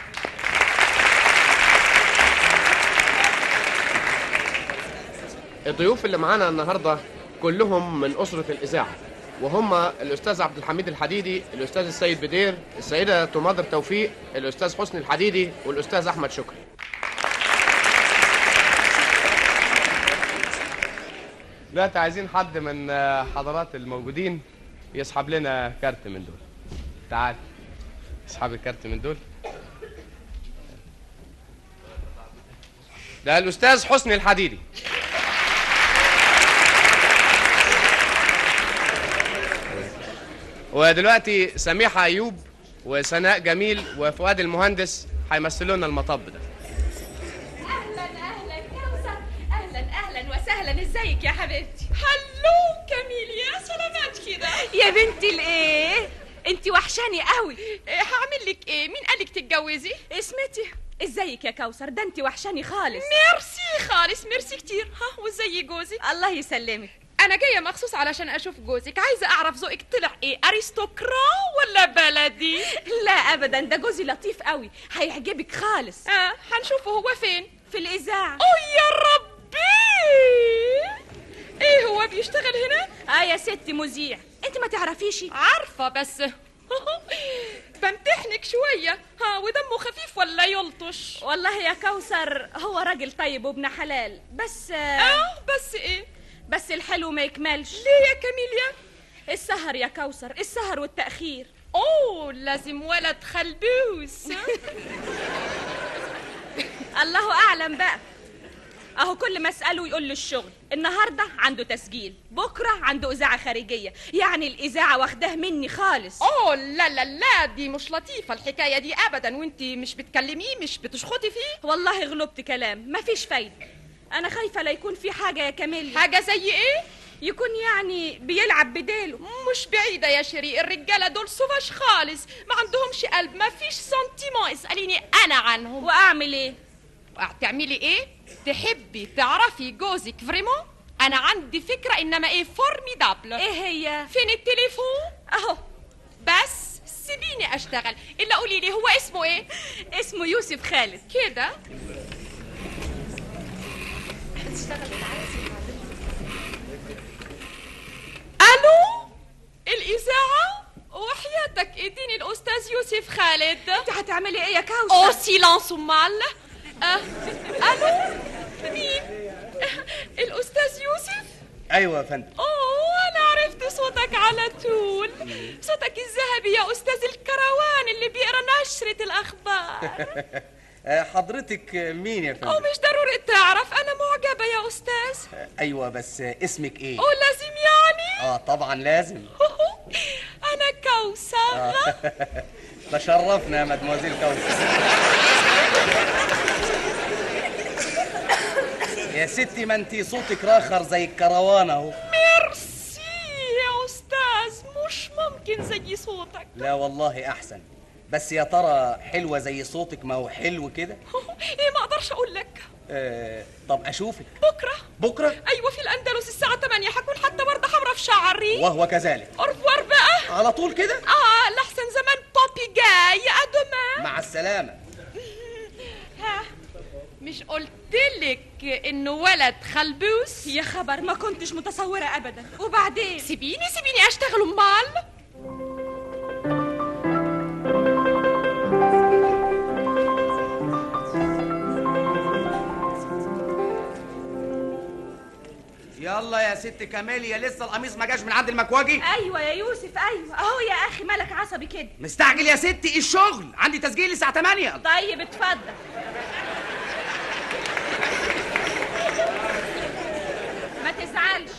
[SPEAKER 17] الضيوف اللي معانا النهارده كلهم من أسرة الإذاعة وهم الأستاذ عبد الحميد الحديدي الأستاذ السيد بدير السيدة تماضر توفيق الأستاذ حسني الحديدي والأستاذ أحمد شكري دلوقتي عايزين حد من حضرات الموجودين يسحب لنا كارت من دول تعال اسحب الكارت من دول ده الأستاذ حسني الحديدي ودلوقتي سميحة أيوب وسناء جميل وفؤاد المهندس هيمثلوا لنا المطب ده
[SPEAKER 4] اهلا اهلا كوثر اهلا اهلا وسهلا ازيك يا حبيبتي هلو كميل يا سلامات كده يا بنتي الايه انت وحشاني قوي هعمل لك ايه مين قالك تتجوزي اسمتي ازيك يا كوثر ده انت وحشاني خالص ميرسي خالص ميرسي كتير ها وازاي جوزي الله يسلمك انا جايه مخصوص علشان اشوف جوزك عايزه اعرف ذوقك طلع ايه ارستقرا ولا بلدي لا ابدا ده جوزي لطيف قوي هيعجبك خالص اه هنشوفه هو فين في الاذاعه اوه يا ربي ايه هو بيشتغل هنا اه يا ستي مذيع انت ما تعرفيش عارفه بس بمتحنك شوية ها ودمه خفيف ولا يلطش والله يا كوثر هو راجل طيب وابن حلال بس اه بس ايه بس الحلو ما يكملش ليه يا كاميليا السهر يا كوثر السهر والتأخير اوه لازم ولد خلبوس الله اعلم بقى اهو كل ما اساله يقول له الشغل النهارده عنده تسجيل بكره عنده اذاعه خارجيه يعني الاذاعه واخداه مني خالص
[SPEAKER 18] اوه لا لا لا دي مش لطيفه الحكايه دي ابدا وانت مش بتكلميه مش بتشخطي فيه
[SPEAKER 4] والله غلبت كلام مفيش فايده انا خايفه لا يكون في حاجه يا كاميليا
[SPEAKER 18] حاجه زي ايه
[SPEAKER 4] يكون يعني بيلعب بديله
[SPEAKER 18] مش بعيدة يا شيري الرجالة دول سوفاش خالص ما عندهمش قلب ما فيش سنتيمون اسأليني أنا عنهم
[SPEAKER 4] وأعمل إيه؟
[SPEAKER 18] تعملي إيه؟ تحبي تعرفي جوزك فريمون؟ أنا عندي فكرة إنما إيه فورميدابل
[SPEAKER 4] إيه هي؟
[SPEAKER 18] فين التليفون؟
[SPEAKER 4] أهو
[SPEAKER 18] بس سيبيني أشتغل إلا قولي لي هو اسمه إيه؟
[SPEAKER 4] اسمه يوسف خالد
[SPEAKER 18] كده الو الاذاعه وحياتك اديني الاستاذ يوسف خالد
[SPEAKER 4] انت هتعملي ايه يا كوثر
[SPEAKER 18] او سيلانس امال أه. الو مين الاستاذ يوسف
[SPEAKER 19] ايوه يا فندم
[SPEAKER 18] اوه انا عرفت صوتك على طول صوتك الذهبي يا استاذ الكروان اللي بيقرا نشره الاخبار
[SPEAKER 19] آه، حضرتك مين يا
[SPEAKER 18] او
[SPEAKER 19] فندم
[SPEAKER 18] مش ضروري تعرف انا معجبه يا استاذ
[SPEAKER 19] ايوه بس اسمك ايه
[SPEAKER 18] او لازم يعني
[SPEAKER 19] اه طبعا لازم
[SPEAKER 18] انا كوثر
[SPEAKER 19] آه. تشرفنا يا مدموزيل كوثر يا ستي ما انتي صوتك راخر زي الكروان اهو
[SPEAKER 18] ميرسي يا استاذ مش ممكن زي صوتك
[SPEAKER 19] لا والله احسن بس يا ترى حلوه زي صوتك ما هو حلو كده
[SPEAKER 18] ايه ما اقدرش اقول لك
[SPEAKER 19] آه طب اشوفك
[SPEAKER 18] بكره
[SPEAKER 19] بكره
[SPEAKER 18] ايوه في الاندلس الساعه 8 هكون حتى ورده حمراء في شعري
[SPEAKER 19] وهو كذلك
[SPEAKER 18] اورفوار بقى
[SPEAKER 19] على طول كده
[SPEAKER 18] اه لحسن زمان بابي جاي ادوما
[SPEAKER 19] مع السلامه
[SPEAKER 18] ها مش قلت لك انه ولد خلبوس
[SPEAKER 4] يا خبر ما كنتش متصوره ابدا وبعدين
[SPEAKER 18] سيبيني سيبيني اشتغل امال
[SPEAKER 19] يلا يا ست كاميليا لسه القميص ما جاش من عند المكواجي
[SPEAKER 4] ايوه يا يوسف ايوه اهو يا اخي مالك عصبي كده
[SPEAKER 19] مستعجل يا ستي الشغل عندي تسجيل الساعه 8
[SPEAKER 4] طيب اتفضل ما تزعلش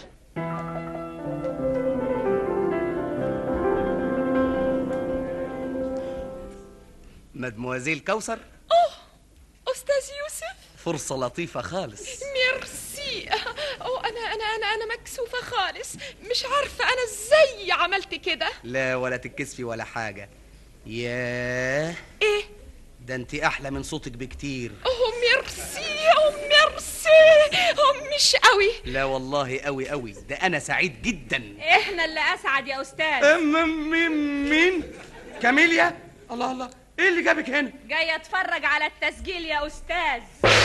[SPEAKER 19] مدموزيل كوثر
[SPEAKER 18] اوه استاذ يوسف
[SPEAKER 19] فرصه لطيفه خالص
[SPEAKER 18] ميرسي او انا انا انا انا مكسوفه خالص مش عارفه انا ازاي عملت كده
[SPEAKER 19] لا ولا تتكسفي ولا حاجه ياه
[SPEAKER 18] ايه
[SPEAKER 19] ده انت احلى من صوتك بكتير
[SPEAKER 18] اوه ميرسي اوه ميرسي اوه مش قوي
[SPEAKER 19] لا والله قوي قوي ده انا سعيد جدا
[SPEAKER 4] احنا اللي اسعد يا استاذ
[SPEAKER 19] مين مين كاميليا الله الله ايه اللي جابك هنا
[SPEAKER 4] جاي اتفرج على التسجيل يا استاذ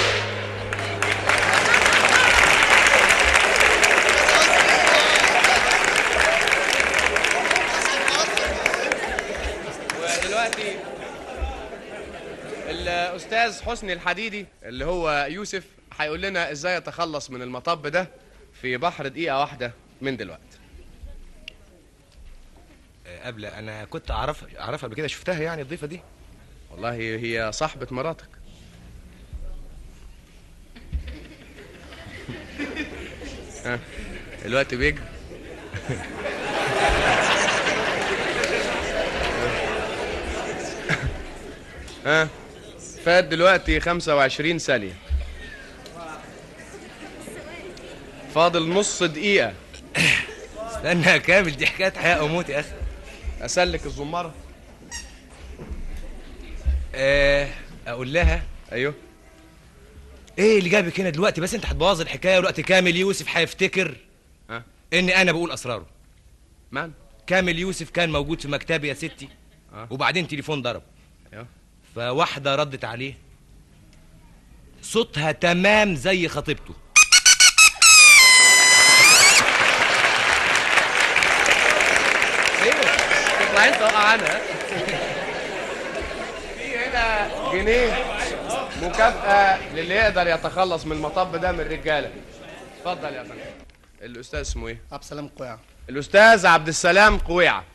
[SPEAKER 17] ودلوقتي الاستاذ حسني الحديدي اللي هو يوسف هيقول لنا ازاي يتخلص من المطب ده في بحر دقيقه واحده من دلوقتي
[SPEAKER 20] قبل انا كنت اعرف اعرفها قبل كده شفتها يعني الضيفه دي
[SPEAKER 17] والله هي صاحبه مراتك ها الوقت بيجري ها فات دلوقتي 25 ثانية فاضل نص دقيقة
[SPEAKER 20] استنى يا كامل دي حكايه حياه او موت يا اخي
[SPEAKER 17] اسلك الزمارة
[SPEAKER 20] آه اقول لها
[SPEAKER 17] ايوه
[SPEAKER 20] ايه اللي جابك هنا دلوقتي بس انت هتبوظ الحكايه والوقت كامل يوسف هيفتكر
[SPEAKER 17] ها
[SPEAKER 20] اني انا بقول اسراره
[SPEAKER 17] مان
[SPEAKER 20] كامل يوسف كان موجود في مكتبي يا ستي
[SPEAKER 17] أه.
[SPEAKER 20] وبعدين تليفون ضرب
[SPEAKER 17] ايوه
[SPEAKER 20] فواحده ردت عليه صوتها تمام زي خطيبته
[SPEAKER 17] ايه تطلع انت وقع عنها في هنا جنيه مكافأة للي يقدر يتخلص من المطب ده من الرجالة اتفضل يا فندم الأستاذ اسمه ايه؟
[SPEAKER 19] عبد السلام قويع
[SPEAKER 17] الأستاذ عبد السلام قويعة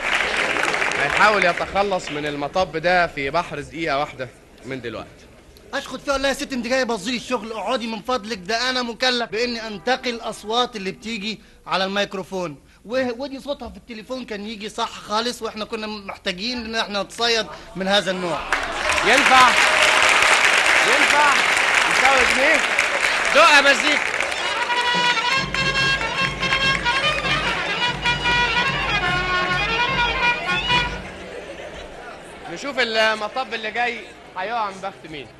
[SPEAKER 17] هيحاول يتخلص من المطب ده في بحر دقيقة واحدة من دلوقتي
[SPEAKER 21] اشخط فيها والله يا ست انت جايه بصي الشغل اقعدي من فضلك ده انا مكلف باني انتقي الاصوات اللي بتيجي على الميكروفون و- ودي صوتها في التليفون كان يجي صح خالص واحنا كنا محتاجين ان احنا نتصيد من هذا النوع
[SPEAKER 17] ينفع ينفع يساوي جنيه دقة مزيكا نشوف المطب اللي جاي هيقع من بخت مين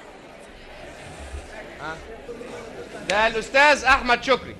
[SPEAKER 17] ها ده الاستاذ احمد شكري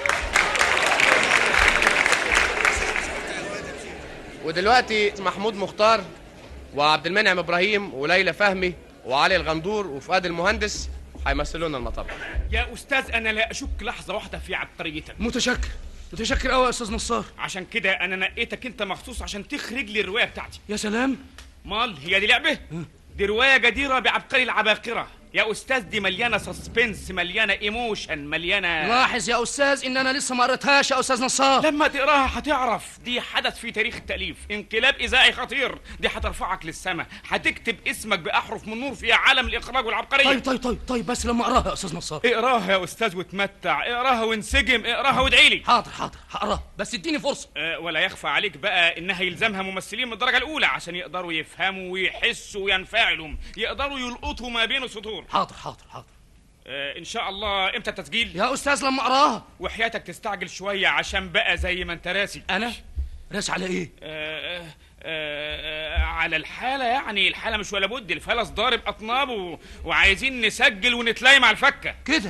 [SPEAKER 17] ودلوقتي محمود مختار وعبد المنعم ابراهيم وليلى فهمي وعلي الغندور وفؤاد المهندس هيمثلوا لنا المطب
[SPEAKER 3] يا استاذ انا لا اشك لحظه واحده في عبقريتك
[SPEAKER 20] متشكر متشكر قوي يا استاذ نصار
[SPEAKER 3] عشان كده انا نقيتك انت مخصوص عشان تخرج لي الروايه بتاعتي
[SPEAKER 20] يا سلام
[SPEAKER 3] مال هي دي لعبه دي روايه جديره بعبقري العباقره يا استاذ دي مليانه سسبنس مليانه ايموشن مليانه
[SPEAKER 20] لاحظ يا استاذ ان انا لسه ما قريتهاش يا استاذ نصار
[SPEAKER 3] لما تقراها هتعرف دي حدث في تاريخ التأليف انقلاب إذاعي خطير دي هترفعك للسماء هتكتب اسمك بأحرف من نور في عالم الإخراج والعبقرية
[SPEAKER 20] طيب طيب طيب طيب بس لما اقراها يا استاذ نصار
[SPEAKER 3] اقراها يا أستاذ وتمتع اقراها وانسجم اقراها وادعي لي
[SPEAKER 20] حاضر حاضر هقراها بس اديني فرصة
[SPEAKER 3] أه ولا يخفى عليك بقى إنها يلزمها ممثلين من الدرجة الأولى عشان يقدروا يفهموا ويحسوا وينفعلوا يقدروا يلقطوا ما بين السطور
[SPEAKER 20] حاضر حاضر حاضر
[SPEAKER 3] أه إن شاء الله إمتى التسجيل
[SPEAKER 20] يا استاذ لما اقراها
[SPEAKER 3] وحياتك تستعجل شوية عشان بقى زي ما أنت راسي
[SPEAKER 20] انا راسي على ايه
[SPEAKER 3] آه، آه، آه، على الحالة يعني الحالة مش ولا بد الفلس ضارب أطناب و... وعايزين نسجل ونتلايم على الفكة
[SPEAKER 20] كده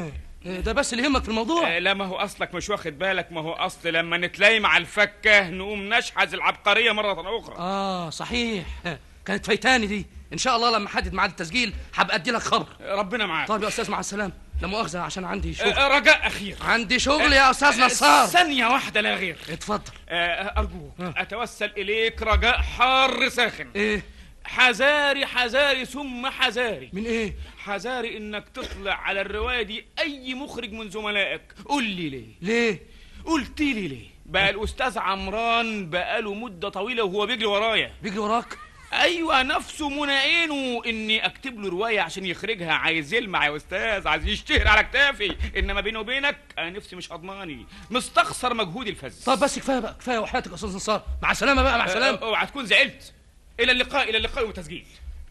[SPEAKER 20] ده بس اللي يهمك في الموضوع
[SPEAKER 3] آه لا ما هو أصلك مش واخد بالك ما هو أصل لما نتلايم على الفكة نقوم نشحذ العبقرية مرة أخرى
[SPEAKER 20] اه صحيح كانت فايتاني دي ان شاء الله لما احدد ميعاد التسجيل هبقى ادي لك خبر
[SPEAKER 3] ربنا معاك
[SPEAKER 20] طيب يا استاذ مع السلامه لا مؤاخذه عشان عندي شغل
[SPEAKER 3] آه رجاء أخير
[SPEAKER 20] عندي شغل يا استاذ نصار
[SPEAKER 3] ثانية واحدة لا غير
[SPEAKER 20] اتفضل
[SPEAKER 3] آه أرجوك أتوسل إليك رجاء حار ساخن
[SPEAKER 20] إيه
[SPEAKER 3] حذاري حذاري ثم حذاري
[SPEAKER 20] من ايه
[SPEAKER 3] حذاري انك تطلع على الروايه دي اي مخرج من زملائك قول لي ليه
[SPEAKER 20] ليه
[SPEAKER 3] قلت لي ليه بقى الاستاذ عمران بقاله مده طويله وهو بيجري ورايا
[SPEAKER 20] بيجري وراك
[SPEAKER 3] ايوه نفسه مناقينه اني اكتب له روايه عشان يخرجها عايز يلمع يا استاذ عايز يشتهر على كتافي انما بيني وبينك انا نفسي مش هضماني مستخسر مجهودي الفذ
[SPEAKER 20] طب بس كفايه بقى كفايه وحياتك يا استاذ نصار مع السلامه بقى مع السلامه
[SPEAKER 3] اوعى تكون زعلت الى اللقاء الى اللقاء وتسجيل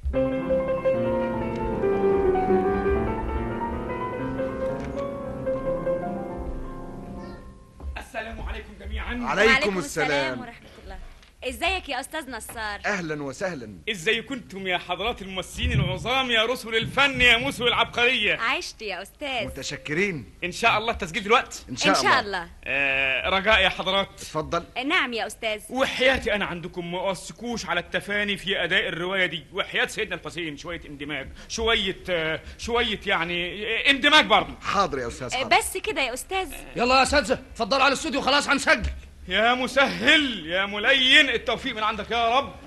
[SPEAKER 3] السلام عليكم جميعا
[SPEAKER 22] عليكم السلام.
[SPEAKER 23] ورحمة الله ازيك يا استاذ نصار
[SPEAKER 22] اهلا وسهلا
[SPEAKER 3] ازاي كنتم يا حضرات الممثلين العظام يا رسل الفن يا مسل العبقريه
[SPEAKER 23] عشت يا استاذ
[SPEAKER 22] متشكرين
[SPEAKER 3] ان شاء الله التسجيل دلوقتي
[SPEAKER 22] ان شاء,
[SPEAKER 23] ان شاء الله
[SPEAKER 3] آه رجاء يا حضرات
[SPEAKER 22] اتفضل
[SPEAKER 23] نعم يا استاذ
[SPEAKER 3] وحياتي انا عندكم ما اوثقوش على التفاني في اداء الروايه دي وحياه سيدنا الحسين شويه اندماج شويه آه شويه يعني آه، اندماج برضه
[SPEAKER 22] حاضر يا استاذ
[SPEAKER 23] آه،
[SPEAKER 22] حاضر
[SPEAKER 23] بس كده يا استاذ
[SPEAKER 20] يلا يا اساتذه اتفضلوا على الاستوديو خلاص هنسجل
[SPEAKER 3] يا مسهل يا ملين التوفيق من عندك يا رب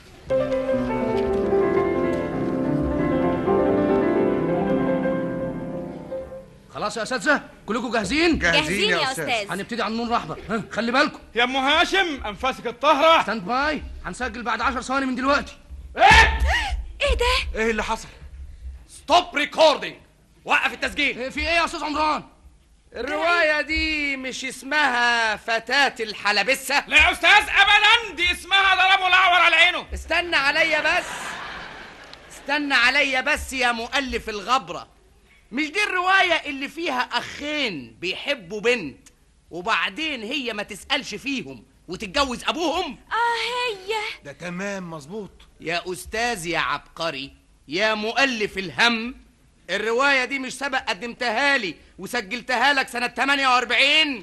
[SPEAKER 20] خلاص يا اساتذه كلكم جاهزين
[SPEAKER 22] جاهزين جاهزين يا يا أستاذ. أستاذ.
[SPEAKER 20] هنبتدي على النور رحبه ها خلي بالكم
[SPEAKER 3] يا ام هاشم انفاسك الطاهره
[SPEAKER 20] ستاند باي هنسجل بعد 10 ثواني من دلوقتي
[SPEAKER 23] ايه ده
[SPEAKER 22] ايه اللي حصل
[SPEAKER 17] ستوب ريكوردينج وقف التسجيل
[SPEAKER 20] إيه في ايه يا استاذ عمران
[SPEAKER 17] الرواية دي مش اسمها فتاة الحلبسة
[SPEAKER 3] لا يا استاذ ابدا دي اسمها ضربه الاعور على عينه
[SPEAKER 19] استنى عليا بس استنى عليا بس يا مؤلف الغبرة مش دي الرواية اللي فيها أخين بيحبوا بنت وبعدين هي ما تسألش فيهم وتتجوز أبوهم
[SPEAKER 23] اه هي
[SPEAKER 22] ده تمام مظبوط
[SPEAKER 19] يا أستاذ يا عبقري يا مؤلف الهم الرواية دي مش سبق قدمتها لي وسجلتها لك سنة 48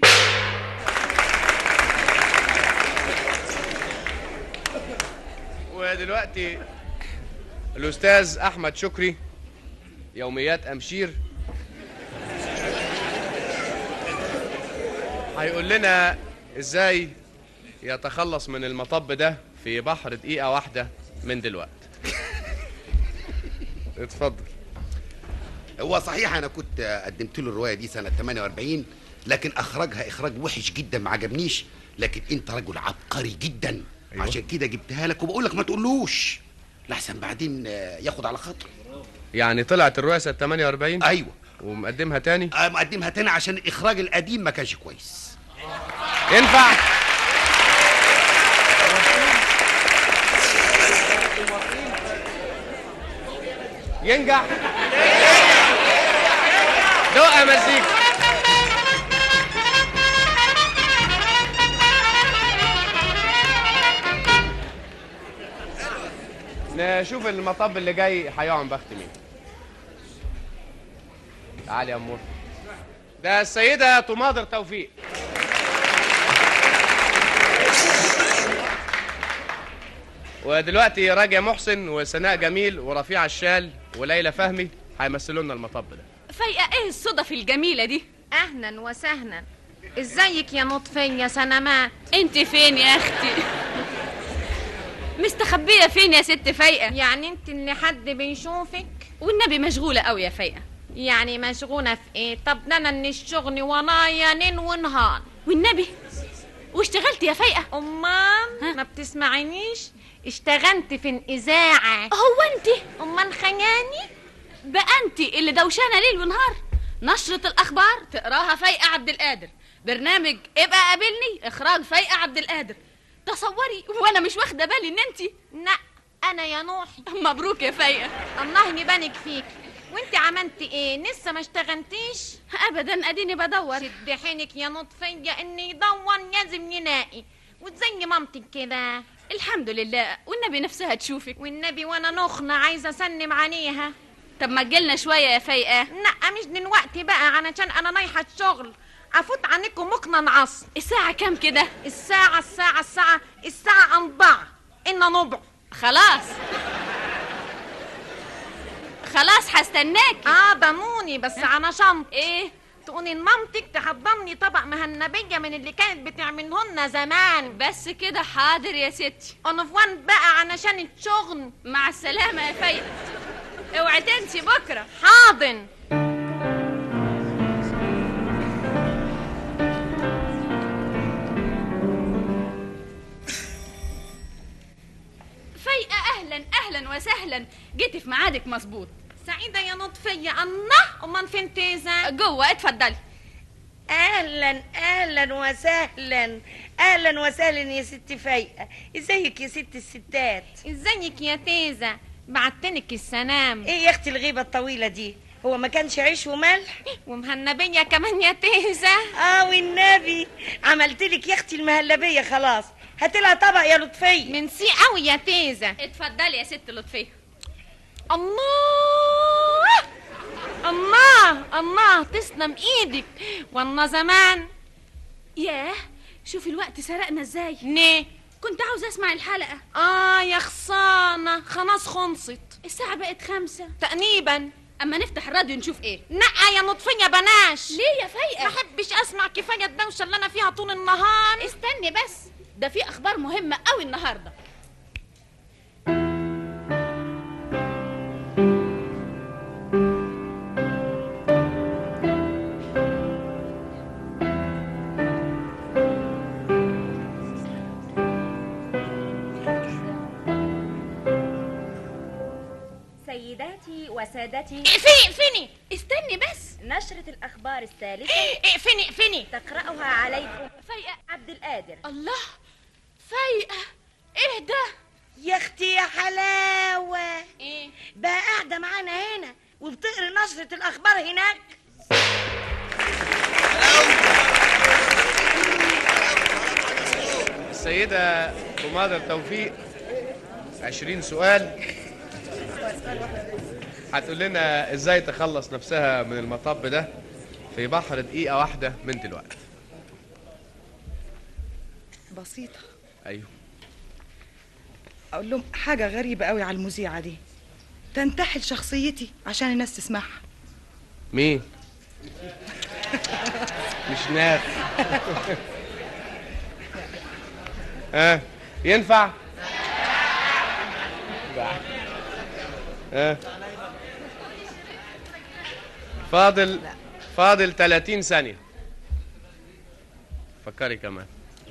[SPEAKER 17] ودلوقتي الأستاذ أحمد شكري يوميات أمشير هيقول لنا إزاي يتخلص من المطب ده في بحر دقيقة واحدة من دلوقتي اتفضل
[SPEAKER 24] هو صحيح انا كنت قدمت له الروايه دي سنه 48 لكن اخرجها اخراج وحش جدا ما عجبنيش لكن انت رجل عبقري جدا أيوة. عشان كده جبتها لك وبقول لك ما تقولوش لحسن بعدين آه، ياخد على خاطره
[SPEAKER 17] يعني طلعت الرؤية سنة 48
[SPEAKER 24] ايوه
[SPEAKER 17] ومقدمها تاني
[SPEAKER 24] آه، مقدمها تاني عشان الاخراج القديم ما كانش كويس
[SPEAKER 17] ينفع ينجح دقة مزيكا نشوف المطب اللي جاي هيقع بخت مين تعالي يا امور ده السيدة تماضر توفيق ودلوقتي راجع محسن وسناء جميل ورفيع الشال وليلى فهمي هيمثلوا لنا المطب ده
[SPEAKER 4] فايقة ايه الصدف الجميلة دي
[SPEAKER 1] اهلا وسهلا ازيك يا نطفية سنمات
[SPEAKER 4] انت فين يا اختي مستخبية فين يا ست فايقة
[SPEAKER 1] يعني انت اللي حد بيشوفك
[SPEAKER 4] والنبي مشغولة قوي يا فايقة
[SPEAKER 1] يعني مشغولة في ايه طب ده انا ان الشغل ورايا ليل ونهار
[SPEAKER 4] والنبي واشتغلت يا فايقة
[SPEAKER 1] امال ما بتسمعينيش اشتغلت في الاذاعة
[SPEAKER 4] هو انت
[SPEAKER 1] امال خياني
[SPEAKER 4] بقى انت اللي دوشانة ليل ونهار نشرة الأخبار تقراها فايقة عبد القادر برنامج ابقى قابلني إخراج فايقة عبد القادر تصوري وأنا مش واخدة بالي إن أنت
[SPEAKER 1] لا انا يا نوحي
[SPEAKER 4] مبروك يا فايقة
[SPEAKER 1] الله يبارك فيك وانت عملتي ايه لسه ما اشتغلتيش
[SPEAKER 4] أبدا أديني بدور
[SPEAKER 1] شد حيلك يا نطفية ان يدور لازم يلاقي وتزي مامتك كده
[SPEAKER 4] الحمد لله والنبي نفسها تشوفك
[SPEAKER 1] والنبي وانا نخنة عايزة اسلم عليها
[SPEAKER 4] طب ما تجيلنا شوية يا فايقة
[SPEAKER 1] لا مش دلوقتي بقى علشان انا رايحة الشغل افوت عنكم ممكن العصر
[SPEAKER 4] الساعة كام كده
[SPEAKER 1] الساعة الساعة الساعة الساعة أربعة إن نبع
[SPEAKER 4] خلاص خلاص هستناك
[SPEAKER 1] اه ضموني بس على شنط
[SPEAKER 4] ايه
[SPEAKER 1] تقولي لمامتك تحضرني طبق مهنبية من اللي كانت بتعملهن زمان
[SPEAKER 4] بس كده حاضر يا ستي
[SPEAKER 1] عنفوان بقى علشان الشغل
[SPEAKER 4] مع السلامة يا فايقة اوعي تنسي بكرة
[SPEAKER 1] حاضن
[SPEAKER 4] فايقة أهلا أهلا وسهلا جيتي في ميعادك مظبوط
[SPEAKER 1] سعيدة يا نطفية الله أمال فين تيزا
[SPEAKER 4] جوه اتفضلي
[SPEAKER 5] اهلا اهلا وسهلا اهلا وسهلا يا ست فايقه ازيك يا ست الستات
[SPEAKER 1] ازيك يا تيزا بعتلك السلام
[SPEAKER 5] ايه يا اختي الغيبه الطويله دي هو ما كانش عيش وملح
[SPEAKER 1] ومهنبية كمان يا تيزا
[SPEAKER 5] اه والنبي عملت لك يا اختي المهلبيه خلاص هات لها طبق يا لطفيه
[SPEAKER 1] من سي قوي يا تيزا
[SPEAKER 4] اتفضلي يا ست لطفية
[SPEAKER 1] الله الله الله تسلم ايدك والله زمان
[SPEAKER 4] ياه شوفي الوقت سرقنا ازاي
[SPEAKER 1] ليه
[SPEAKER 4] كنت عاوزة اسمع الحلقة
[SPEAKER 1] اه يا خصانة خلاص خلصت
[SPEAKER 4] الساعة بقت خمسة
[SPEAKER 1] تقريبا
[SPEAKER 4] اما نفتح الراديو نشوف ايه
[SPEAKER 1] لا يا نطفية بناش
[SPEAKER 4] ليه يا فايقة
[SPEAKER 1] ما احبش اسمع كفاية الدوشة اللي انا فيها طول النهار
[SPEAKER 4] استني بس ده في اخبار مهمة قوي النهاردة
[SPEAKER 6] سيداتي وسادتي
[SPEAKER 1] اقفني اقفني
[SPEAKER 4] استني بس
[SPEAKER 6] نشرة الأخبار الثالثة
[SPEAKER 1] اقفني اقفني
[SPEAKER 6] تقرأها عليكم
[SPEAKER 4] فايقة
[SPEAKER 6] عبد القادر
[SPEAKER 4] الله فايقة ايه ده
[SPEAKER 5] يا اختي يا حلاوه
[SPEAKER 1] ايه
[SPEAKER 5] بقى قاعده معانا هنا وبتقري نشره الاخبار هناك
[SPEAKER 17] السيدة تماضر توفيق عشرين سؤال هتقول لنا ازاي تخلص نفسها من المطب ده في بحر دقيقة واحدة من دلوقتي
[SPEAKER 14] بسيطة
[SPEAKER 17] ايوه
[SPEAKER 14] أقول لهم حاجة غريبة قوي على المذيعة دي تنتحل شخصيتي عشان الناس تسمعها
[SPEAKER 17] مين؟ مش ناس ها ينفع؟ ها فاضل فاضل 30 ثانية فكري كمان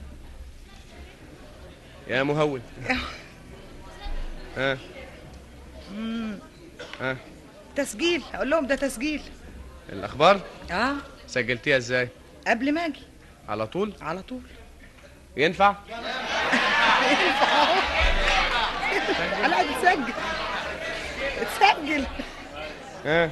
[SPEAKER 17] يا مهول ها
[SPEAKER 14] مم.
[SPEAKER 17] ها
[SPEAKER 14] تسجيل اقول لهم ده تسجيل
[SPEAKER 17] الاخبار
[SPEAKER 14] اه
[SPEAKER 17] سجلتيها ازاي
[SPEAKER 14] قبل ما اجي
[SPEAKER 17] على طول
[SPEAKER 14] على طول
[SPEAKER 17] ينفع
[SPEAKER 14] على تسجل تسجل
[SPEAKER 17] ها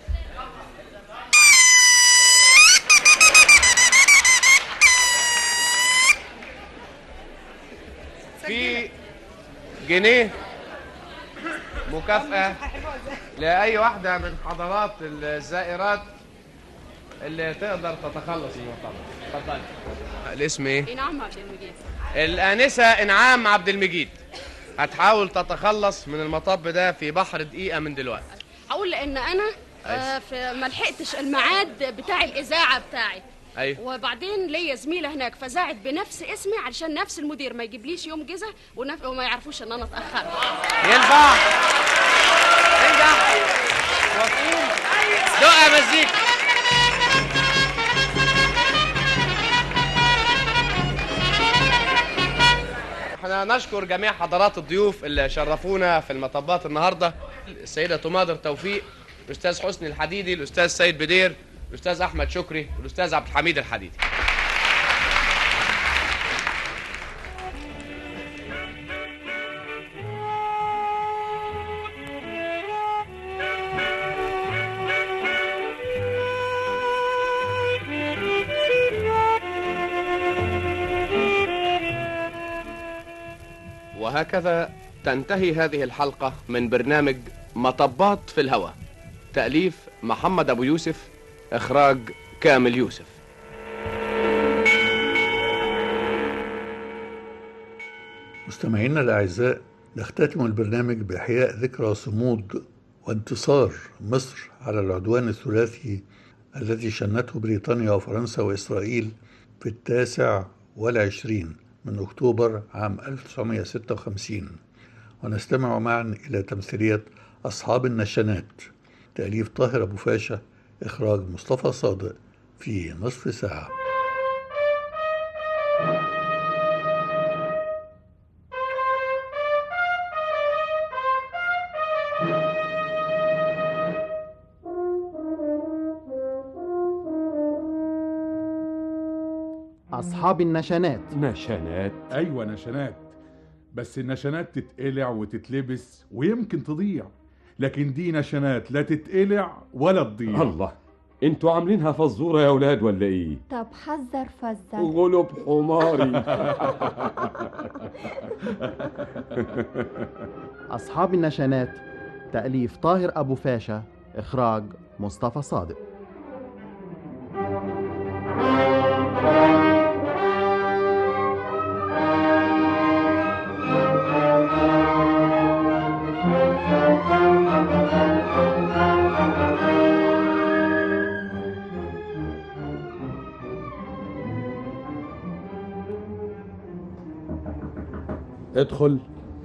[SPEAKER 17] في جنيه مكافأة لأي واحدة من حضرات الزائرات اللي تقدر تتخلص من المطار اتفضلي الاسم ايه؟
[SPEAKER 10] انعام عبد المجيد
[SPEAKER 17] الآنسة إنعام عبد المجيد هتحاول تتخلص من المطب ده في بحر دقيقة من دلوقتي
[SPEAKER 10] هقول لان انا آه في ما لحقتش الميعاد بتاع الاذاعه بتاعي
[SPEAKER 17] أيوه
[SPEAKER 10] وبعدين ليا زميله هناك فزعت بنفس اسمي علشان نفس المدير ما يجيبليش يوم جزا ونف... وما يعرفوش ان انا اتاخرت
[SPEAKER 17] ينفع انجح دقة مزيكا احنا نشكر جميع حضرات الضيوف اللي شرفونا في المطبات النهارده السيده تماضر توفيق الاستاذ حسني الحديدي الاستاذ سيد بدير الاستاذ احمد شكري والاستاذ عبد الحميد الحديدي وهكذا تنتهي هذه الحلقة من برنامج مطبات في الهواء تأليف محمد أبو يوسف إخراج كامل يوسف
[SPEAKER 2] مستمعينا الأعزاء نختتم البرنامج بإحياء ذكرى صمود وانتصار مصر على العدوان الثلاثي الذي شنته بريطانيا وفرنسا وإسرائيل في التاسع والعشرين من أكتوبر عام 1956 ونستمع معا إلى تمثيلية أصحاب النشنات تأليف طاهر أبو فاشا إخراج مصطفى صادق في نصف ساعة
[SPEAKER 12] أصحاب النشنات
[SPEAKER 13] نشنات ايوه نشنات بس النشنات تتقلع وتتلبس ويمكن تضيع لكن دي نشنات لا تتقلع ولا تضيع
[SPEAKER 15] الله انتوا عاملينها فزوره يا اولاد ولا ايه
[SPEAKER 25] طب حذر فزر
[SPEAKER 15] غلب حماري
[SPEAKER 12] أصحاب النشنات تأليف طاهر أبو فاشا إخراج مصطفى صادق
[SPEAKER 13] ادخل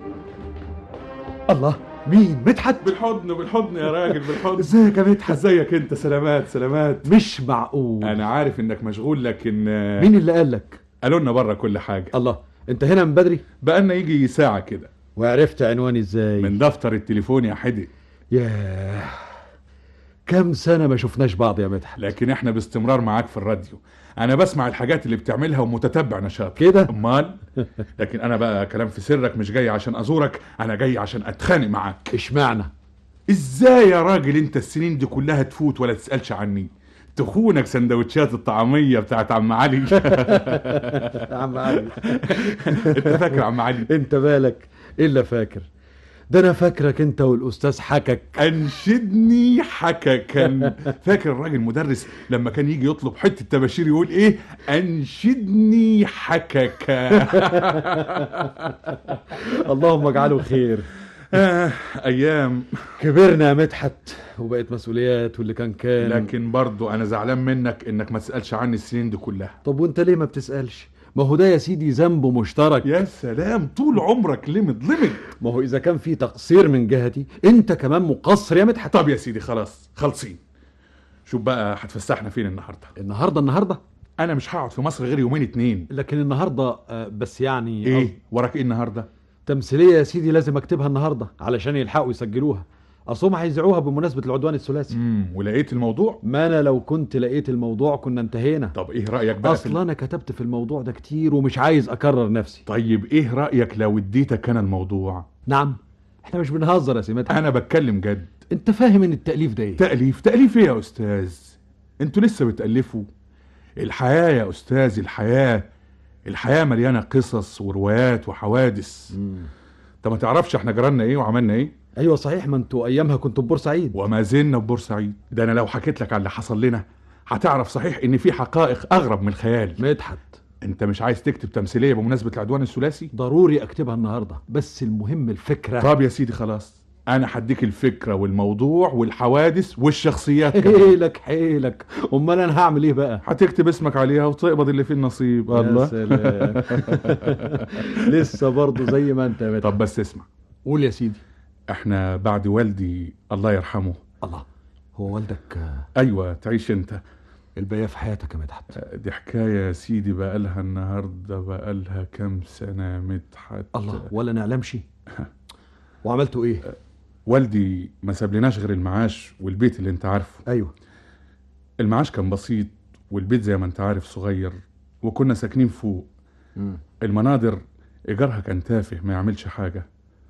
[SPEAKER 13] الله مين مدحت بالحضن بالحضن يا راجل بالحضن ازيك يا مدحت ازيك انت سلامات سلامات
[SPEAKER 26] مش معقول
[SPEAKER 13] انا عارف انك مشغول لكن
[SPEAKER 26] مين اللي قال لك
[SPEAKER 13] قالوا لنا بره كل حاجه
[SPEAKER 26] الله انت هنا من بدري
[SPEAKER 13] بقالنا يجي ساعه كده
[SPEAKER 26] وعرفت عنواني ازاي
[SPEAKER 13] من دفتر التليفون يا حدي
[SPEAKER 26] ياه كم سنه ما شفناش بعض يا مدحت
[SPEAKER 13] لكن احنا باستمرار معاك في الراديو انا بسمع الحاجات اللي بتعملها ومتتبع نشاط
[SPEAKER 26] كده
[SPEAKER 13] امال لكن انا بقى كلام في سرك مش جاي عشان ازورك انا جاي عشان اتخانق معاك
[SPEAKER 26] اشمعنى
[SPEAKER 13] ازاي يا راجل انت السنين دي كلها تفوت ولا تسالش عني تخونك سندوتشات الطعمية بتاعت عم علي
[SPEAKER 26] عم علي
[SPEAKER 13] انت فاكر عم علي
[SPEAKER 26] انت بالك الا فاكر ده انا فاكرك انت والاستاذ حكك
[SPEAKER 13] انشدني حككا فاكر الراجل مدرس لما كان يجي يطلب حته تباشير يقول ايه انشدني حككا
[SPEAKER 26] اللهم اجعله خير
[SPEAKER 13] آه ايام
[SPEAKER 26] كبرنا يا مدحت وبقت مسؤوليات واللي كان كان
[SPEAKER 13] لكن برضو انا زعلان منك انك ما تسالش عني السنين دي كلها
[SPEAKER 26] طب وانت ليه ما بتسالش ما هو ده يا سيدي ذنبه مشترك
[SPEAKER 13] يا سلام طول عمرك لمد لمد
[SPEAKER 26] ما هو اذا كان في تقصير من جهتي انت كمان مقصر يا مدحت
[SPEAKER 13] طب يا سيدي خلاص خالصين شوف بقى هتفسحنا فين النهارده
[SPEAKER 26] النهارده النهارده
[SPEAKER 13] انا مش هقعد في مصر غير يومين اتنين
[SPEAKER 26] لكن النهارده آه، بس يعني
[SPEAKER 13] ايه وراك ايه النهارده
[SPEAKER 26] تمثيليه يا سيدي لازم اكتبها النهارده علشان يلحقوا يسجلوها اصلهم هيذيعوها بمناسبه العدوان الثلاثي
[SPEAKER 13] امم ولقيت الموضوع
[SPEAKER 26] ما انا لو كنت لقيت الموضوع كنا انتهينا
[SPEAKER 13] طب ايه رايك بقى في
[SPEAKER 26] اصل انا كتبت في الموضوع ده كتير ومش عايز اكرر نفسي
[SPEAKER 13] طيب ايه رايك لو اديتك انا الموضوع
[SPEAKER 26] نعم احنا مش بنهزر يا سيمتها
[SPEAKER 13] انا بتكلم جد
[SPEAKER 26] انت فاهم ان التاليف ده ايه
[SPEAKER 13] تاليف تاليف ايه يا استاذ انتوا لسه بتالفوا الحياه يا استاذ الحياه الحياه مليانه قصص وروايات وحوادث انت ما تعرفش احنا جرالنا ايه وعملنا ايه
[SPEAKER 26] ايوه صحيح ما انتوا ايامها كنتوا في بورسعيد
[SPEAKER 13] وما زلنا في بورسعيد ده انا لو حكيت لك على اللي حصل لنا هتعرف صحيح ان في حقائق اغرب من الخيال
[SPEAKER 26] مدحت
[SPEAKER 13] انت مش عايز تكتب تمثيليه بمناسبه العدوان الثلاثي
[SPEAKER 26] ضروري اكتبها النهارده بس المهم الفكره
[SPEAKER 13] طب يا سيدي خلاص انا هديك الفكره والموضوع والحوادث والشخصيات
[SPEAKER 26] حيلك حيلك امال انا هعمل ايه بقى
[SPEAKER 13] هتكتب اسمك عليها وتقبض اللي فيه النصيب
[SPEAKER 26] يا
[SPEAKER 13] الله
[SPEAKER 26] سلام. لسه برضه زي ما انت يا مدحت
[SPEAKER 13] طب بس اسمع
[SPEAKER 26] قول يا سيدي
[SPEAKER 13] احنا بعد والدي الله يرحمه
[SPEAKER 26] الله هو والدك
[SPEAKER 13] ايوه تعيش انت
[SPEAKER 26] الباقيه في حياتك يا مدحت
[SPEAKER 13] دي حكايه يا سيدي بقالها النهارده بقالها كام سنه يا مدحت
[SPEAKER 26] الله ولا نعلمش وعملتوا ايه
[SPEAKER 13] والدي ما سابلناش غير المعاش والبيت اللي انت عارفه
[SPEAKER 26] ايوه
[SPEAKER 13] المعاش كان بسيط والبيت زي ما انت عارف صغير وكنا ساكنين فوق
[SPEAKER 26] مم.
[SPEAKER 13] المناظر ايجارها كان تافه ما يعملش حاجه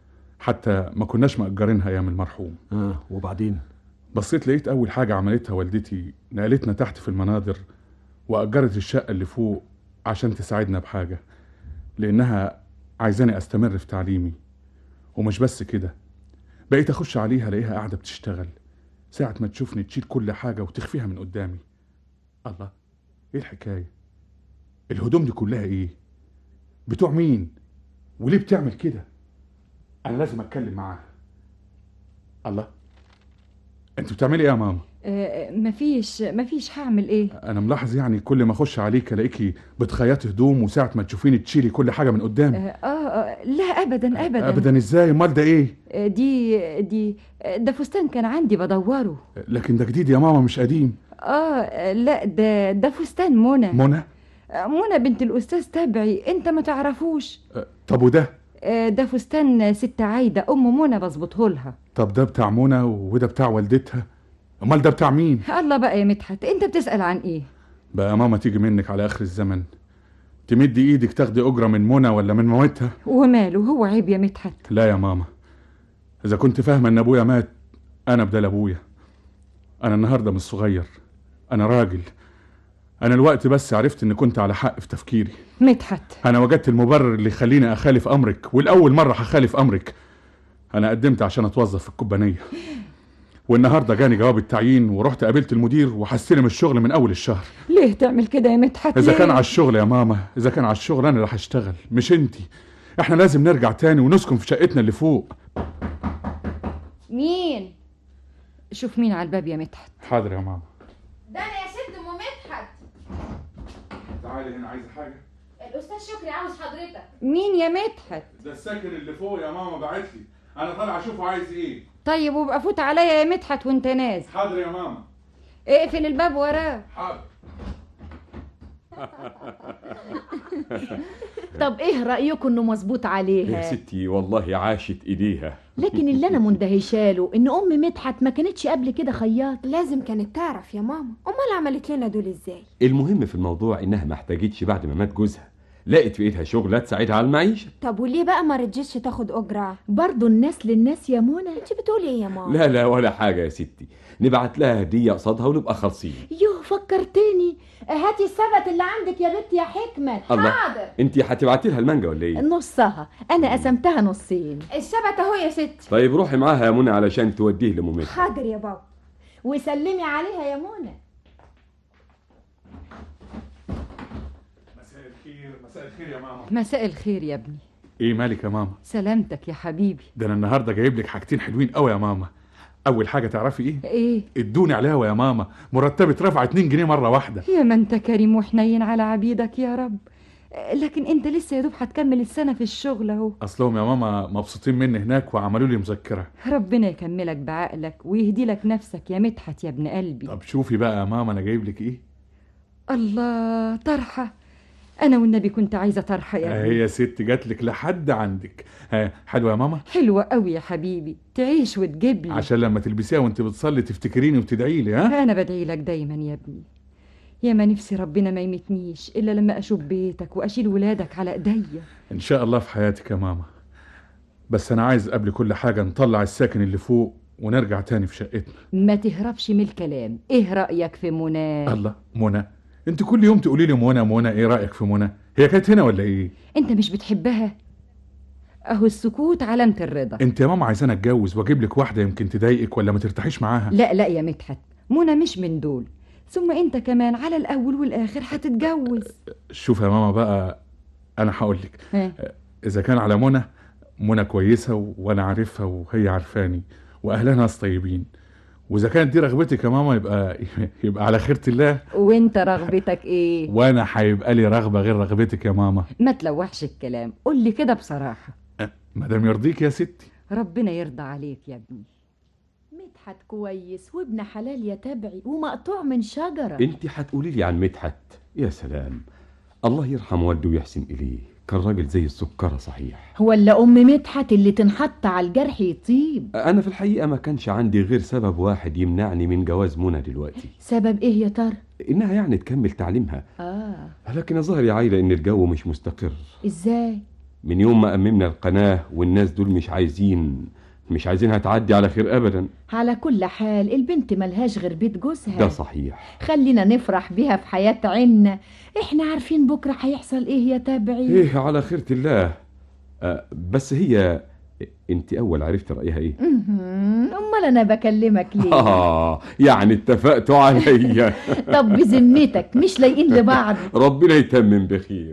[SPEAKER 13] حتى ما كناش مأجرينها ايام المرحوم
[SPEAKER 26] اه وبعدين
[SPEAKER 13] بصيت لقيت اول حاجه عملتها والدتي نقلتنا تحت في المناظر واجرت الشقه اللي فوق عشان تساعدنا بحاجه لانها عايزاني استمر في تعليمي ومش بس كده بقيت اخش عليها الاقيها قاعده بتشتغل ساعه ما تشوفني تشيل كل حاجه وتخفيها من قدامي الله ايه الحكايه الهدوم دي كلها ايه بتوع مين وليه بتعمل كده انا لازم اتكلم معاها الله انت بتعملي ايه يا ماما
[SPEAKER 7] آه، مفيش مفيش هعمل ايه
[SPEAKER 13] انا ملاحظ يعني كل ما اخش عليك الاقيكي بتخيطي هدوم وساعه ما تشوفيني تشيلي كل حاجه من قدامي
[SPEAKER 7] آه, آه لا ابدا ابدا
[SPEAKER 13] ابدا ازاي امال ده ايه
[SPEAKER 7] آه، دي دي آه، ده فستان كان عندي بدوره
[SPEAKER 13] لكن ده جديد يا ماما مش قديم
[SPEAKER 7] اه لا ده ده فستان منى
[SPEAKER 13] منى
[SPEAKER 7] آه، منى بنت الاستاذ تبعي انت ما تعرفوش
[SPEAKER 13] طب وده
[SPEAKER 7] آه، ده فستان ست عايده ام منى بظبطه لها
[SPEAKER 13] طب ده بتاع منى وده بتاع والدتها امال ده بتاع مين
[SPEAKER 7] الله بقى يا مدحت انت بتسال عن ايه
[SPEAKER 13] بقى ماما تيجي منك على اخر الزمن تمدي ايدك تاخدي اجره من منى ولا من مامتها
[SPEAKER 7] وماله هو عيب يا مدحت
[SPEAKER 13] لا يا ماما اذا كنت فاهمه ان ابويا مات انا بدل ابويا انا النهارده مش صغير انا راجل انا الوقت بس عرفت ان كنت على حق في تفكيري
[SPEAKER 7] مدحت
[SPEAKER 13] انا وجدت المبرر اللي يخليني اخالف امرك والاول مره هخالف امرك انا قدمت عشان اتوظف في الكوبانيه والنهارده جاني جواب التعيين ورحت قابلت المدير وهستلم الشغل من اول الشهر
[SPEAKER 7] ليه تعمل كده يا مدحت
[SPEAKER 13] اذا
[SPEAKER 7] ليه؟
[SPEAKER 13] كان على الشغل يا ماما اذا كان على الشغل انا اللي هشتغل مش انتي احنا لازم نرجع تاني ونسكن في شقتنا اللي فوق
[SPEAKER 7] مين شوف مين على الباب يا مدحت
[SPEAKER 13] حاضر يا ماما
[SPEAKER 10] ده انا يا ست ام مدحت
[SPEAKER 13] تعالي هنا عايزه حاجه
[SPEAKER 10] الاستاذ شكري عاوز حضرتك
[SPEAKER 7] مين يا مدحت
[SPEAKER 13] ده الساكن اللي فوق يا ماما بعت لي انا طالع اشوفه عايز ايه
[SPEAKER 7] طيب وابقى فوت عليا يا مدحت وانت نازل
[SPEAKER 13] حاضر يا ماما
[SPEAKER 7] اقفل الباب وراه
[SPEAKER 13] حاضر
[SPEAKER 8] طب ايه رأيكم انه مظبوط
[SPEAKER 15] يا
[SPEAKER 8] عليها
[SPEAKER 15] ستي والله عاشت ايديها
[SPEAKER 8] لكن اللي انا مندهشه له ان ام مدحت ما كانتش قبل كده خياط
[SPEAKER 9] لازم كانت تعرف يا ماما امال عملت لنا دول ازاي
[SPEAKER 15] المهم في الموضوع انها ما احتاجتش بعد ما مات جوزها لقت في ايدها شغلة تساعدها على المعيشة
[SPEAKER 9] طب وليه بقى ما رجتش تاخد اجره
[SPEAKER 8] برضو الناس للناس يا منى
[SPEAKER 9] انت بتقولي ايه يا ماما
[SPEAKER 15] لا لا ولا حاجة يا ستي نبعت لها هدية قصادها ونبقى خالصين
[SPEAKER 8] يوه فكرتني هاتي السبت اللي عندك يا بنت يا حكمة
[SPEAKER 15] الله
[SPEAKER 8] حاضر
[SPEAKER 15] انت هتبعتي لها المانجا ولا ايه
[SPEAKER 8] نصها انا قسمتها نصين
[SPEAKER 9] السبت اهو يا ستي
[SPEAKER 15] طيب روحي معاها يا منى علشان توديه لمامتها
[SPEAKER 9] حاضر يا بابا
[SPEAKER 8] وسلمي عليها يا منى
[SPEAKER 13] مساء الخير مساء الخير يا ماما
[SPEAKER 7] مساء الخير يا ابني
[SPEAKER 13] ايه مالك يا ماما
[SPEAKER 7] سلامتك يا حبيبي
[SPEAKER 13] ده انا النهارده جايب لك حاجتين حلوين قوي يا ماما اول حاجه تعرفي ايه
[SPEAKER 7] ايه
[SPEAKER 13] ادوني علاوه يا ماما مرتبي اترفع 2 جنيه مره واحده
[SPEAKER 7] يا ما انت كريم وحنين على عبيدك يا رب لكن انت لسه يا دوب هتكمل السنه في الشغل اهو
[SPEAKER 13] اصلهم يا ماما مبسوطين مني هناك وعملوا لي مذكره
[SPEAKER 7] ربنا يكملك بعقلك ويهدي لك نفسك يا مدحت يا ابن قلبي
[SPEAKER 13] طب شوفي بقى يا ماما انا جايب لك ايه
[SPEAKER 7] الله طرحه انا والنبي كنت عايزه طرحه يا ابني
[SPEAKER 13] هي ست جات لك لحد عندك ها حلوه يا ماما
[SPEAKER 7] حلوه قوي يا حبيبي تعيش وتجيب لي
[SPEAKER 13] عشان لما تلبسيها وانت بتصلي تفتكريني وتدعي لي ها
[SPEAKER 7] انا بدعي لك دايما يا ابني يا ما نفسي ربنا ما يمتنيش الا لما اشوف بيتك واشيل ولادك على ايديا
[SPEAKER 13] ان شاء الله في حياتك يا ماما بس انا عايز قبل كل حاجه نطلع الساكن اللي فوق ونرجع تاني في شقتنا
[SPEAKER 7] ما تهربش من الكلام ايه رايك في منى
[SPEAKER 13] الله منى انت كل يوم تقولي لي منى منى ايه رايك في منى هي كانت هنا ولا ايه
[SPEAKER 7] انت مش بتحبها اهو السكوت علامه الرضا
[SPEAKER 13] انت يا ماما عايزاني اتجوز واجيب لك واحده يمكن تضايقك ولا ما ترتاحيش معاها
[SPEAKER 7] لا لا يا مدحت منى مش من دول ثم انت كمان على الاول والاخر هتتجوز
[SPEAKER 13] شوف يا ماما بقى انا هقول لك
[SPEAKER 7] ها.
[SPEAKER 13] اذا كان على منى منى كويسه و- وانا عارفها وهي عارفاني واهلها ناس طيبين واذا كانت دي رغبتك يا ماما يبقى يبقى على خيره الله
[SPEAKER 7] وانت رغبتك ايه
[SPEAKER 13] وانا هيبقى لي رغبه غير رغبتك يا ماما
[SPEAKER 7] ما تلوحش الكلام قول لي كده بصراحه
[SPEAKER 13] ما دام يرضيك يا ستي
[SPEAKER 7] ربنا يرضى عليك يا ابني
[SPEAKER 8] مدحت كويس وابن حلال يا تبعي ومقطوع من شجرة
[SPEAKER 15] انت هتقولي لي عن مدحت يا سلام الله يرحم والده ويحسن اليه كان راجل زي السكره صحيح
[SPEAKER 8] ولا ام مدحت اللي تنحط على الجرح يطيب
[SPEAKER 15] انا في الحقيقه ما كانش عندي غير سبب واحد يمنعني من جواز منى دلوقتي
[SPEAKER 8] سبب ايه يا ترى
[SPEAKER 15] انها يعني تكمل تعليمها
[SPEAKER 8] اه
[SPEAKER 15] لكن الظاهر يا عايله ان الجو مش مستقر
[SPEAKER 8] ازاي
[SPEAKER 15] من يوم ما أممنا القناة والناس دول مش عايزين مش عايزينها تعدي على خير أبدا
[SPEAKER 8] على كل حال البنت ملهاش غير بيت جوزها
[SPEAKER 15] ده صحيح
[SPEAKER 8] خلينا نفرح بيها في حياة عنا احنا عارفين بكرة هيحصل ايه يا تبعي
[SPEAKER 15] إيه على خيرة الله آه بس هي أنت أول عرفت رأيها إيه؟
[SPEAKER 8] مهم. امال انا بكلمك ليه
[SPEAKER 15] آه يعني اتفقتوا عليا
[SPEAKER 8] طب بذمتك مش لايقين لبعض
[SPEAKER 15] ربنا يتمم بخير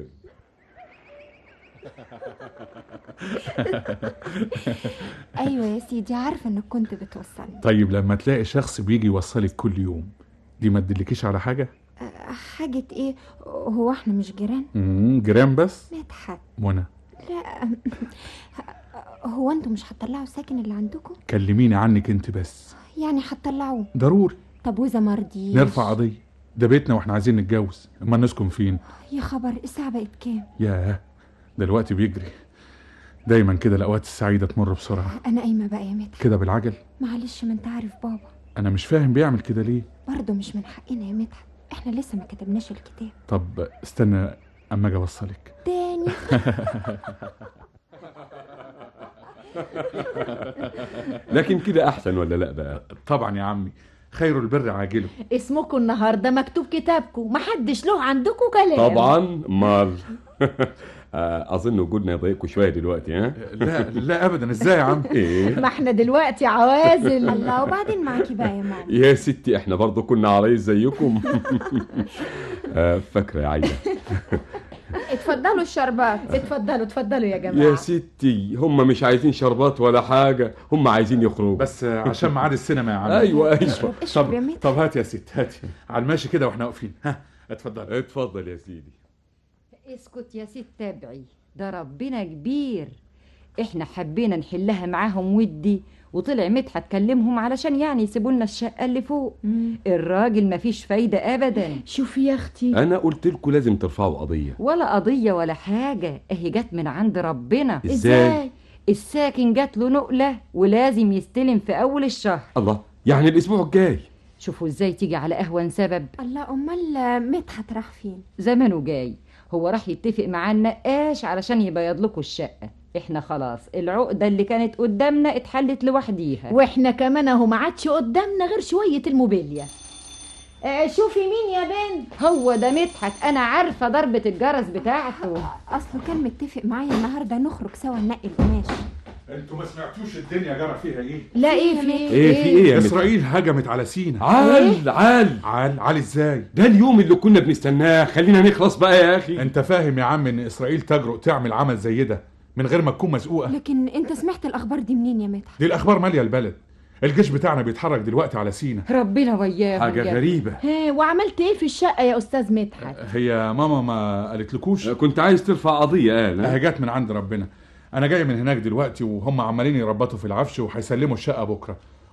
[SPEAKER 9] ايوه يا سيدي عارفه انك كنت بتوصلني
[SPEAKER 13] طيب لما تلاقي شخص بيجي يوصلك كل يوم دي ما تدلكيش على حاجه
[SPEAKER 9] أه، حاجه ايه هو احنا مش جيران
[SPEAKER 13] امم جيران بس
[SPEAKER 9] مدحت
[SPEAKER 13] منى
[SPEAKER 9] لا هو انتوا مش هتطلعوا الساكن اللي عندكم
[SPEAKER 13] كلميني عنك انت بس
[SPEAKER 9] يعني هتطلعوه
[SPEAKER 13] ضروري
[SPEAKER 9] طب واذا مرضيش
[SPEAKER 13] نرفع قضيه ده بيتنا واحنا عايزين نتجوز اما نسكن فين
[SPEAKER 9] يا خبر الساعه بقت كام
[SPEAKER 13] ياه ده الوقت بيجري دايما كده الاوقات السعيده تمر بسرعه
[SPEAKER 9] انا قايمه بقى يا مدحت
[SPEAKER 13] كده بالعجل
[SPEAKER 9] معلش ما انت عارف بابا
[SPEAKER 13] انا مش فاهم بيعمل كده ليه
[SPEAKER 9] برضه مش من حقنا يا مدحت احنا لسه ما كتبناش الكتاب
[SPEAKER 13] طب استنى اما اجي اوصلك
[SPEAKER 9] تاني
[SPEAKER 15] لكن كده أحسن ولا لأ بقى؟
[SPEAKER 13] طبعا يا عمي خير البر عاجله
[SPEAKER 8] اسمكم النهارده مكتوب كتابكم محدش له عندكم كلام
[SPEAKER 15] طبعا مال آه، أظن وجودنا يضايقكم شوية دلوقتي ها؟
[SPEAKER 13] لا لا أبدا إزاي يا عم؟
[SPEAKER 15] إيه؟
[SPEAKER 8] ما احنا دلوقتي عوازل
[SPEAKER 9] الله وبعدين معاكي بقى يا ماما
[SPEAKER 15] يا ستي احنا برضو كنا عرايس زيكم آه، فاكرة يا عايدة
[SPEAKER 9] اتفضلوا الشربات
[SPEAKER 8] اتفضلوا اتفضلوا يا جماعه
[SPEAKER 15] يا ستي هم مش عايزين شربات ولا حاجة هم عايزين يخرجوا
[SPEAKER 13] بس عشان ميعاد السينما يا عم
[SPEAKER 15] ايوه ايوه
[SPEAKER 9] اشرب يا
[SPEAKER 13] طب
[SPEAKER 9] مدحت.
[SPEAKER 13] طب هات يا ست هاتي على الماشي كده واحنا واقفين ها اتفضل
[SPEAKER 15] اتفضل يا سيدي
[SPEAKER 7] اسكت يا ست تابعي ده ربنا كبير احنا حبينا نحلها معاهم ودي وطلع مدحت كلمهم علشان يعني يسيبوا لنا الشقه اللي فوق الراجل مفيش فايده ابدا
[SPEAKER 8] شوفي يا اختي
[SPEAKER 15] انا قلت لكم لازم ترفعوا قضية
[SPEAKER 7] ولا قضيه ولا حاجه اهي جت من عند ربنا
[SPEAKER 15] إزاي؟
[SPEAKER 7] الساكن جات له نقله ولازم يستلم في اول الشهر
[SPEAKER 15] الله يعني الاسبوع الجاي
[SPEAKER 7] شوفوا ازاي تيجي على اهون سبب
[SPEAKER 9] الله امال مدحت راح فين
[SPEAKER 7] زمانه جاي هو راح يتفق مع النقاش علشان يبيض لكم الشقه احنا خلاص العقده اللي كانت قدامنا اتحلت لوحديها
[SPEAKER 8] واحنا كمان اهو ما عادش قدامنا غير شويه الموبيليا آه شوفي مين يا بنت
[SPEAKER 7] هو ده مدحت انا عارفه ضربه الجرس بتاعته
[SPEAKER 9] اصله كان متفق معايا النهارده نخرج سوا ننقي القماش
[SPEAKER 13] انتوا ما سمعتوش الدنيا جرى فيها ايه
[SPEAKER 8] لا ايه في
[SPEAKER 15] ايه في ايه يا
[SPEAKER 13] اسرائيل هجمت على سينا
[SPEAKER 15] عال عال
[SPEAKER 13] عال عال ازاي
[SPEAKER 15] ده اليوم اللي كنا بنستناه خلينا نخلص بقى يا اخي
[SPEAKER 13] انت فاهم يا عم ان اسرائيل تجرؤ تعمل عمل زي ده من غير ما تكون مسؤوله
[SPEAKER 9] لكن انت سمعت الاخبار دي منين يا مدحت
[SPEAKER 13] دي الاخبار ماليه البلد الجيش بتاعنا بيتحرك دلوقتي على سينا
[SPEAKER 7] ربنا وياهم
[SPEAKER 15] حاجة
[SPEAKER 7] جد.
[SPEAKER 15] غريبة
[SPEAKER 8] ها وعملت ايه في الشقه يا استاذ مدحت
[SPEAKER 13] هي ماما ما قالتلكوش
[SPEAKER 15] كنت عايز ترفع قضية قال ها؟
[SPEAKER 13] هي جت من عند ربنا انا جاي من هناك دلوقتي وهم عمالين يربطوا في العفش وهيسلموا الشقه بكره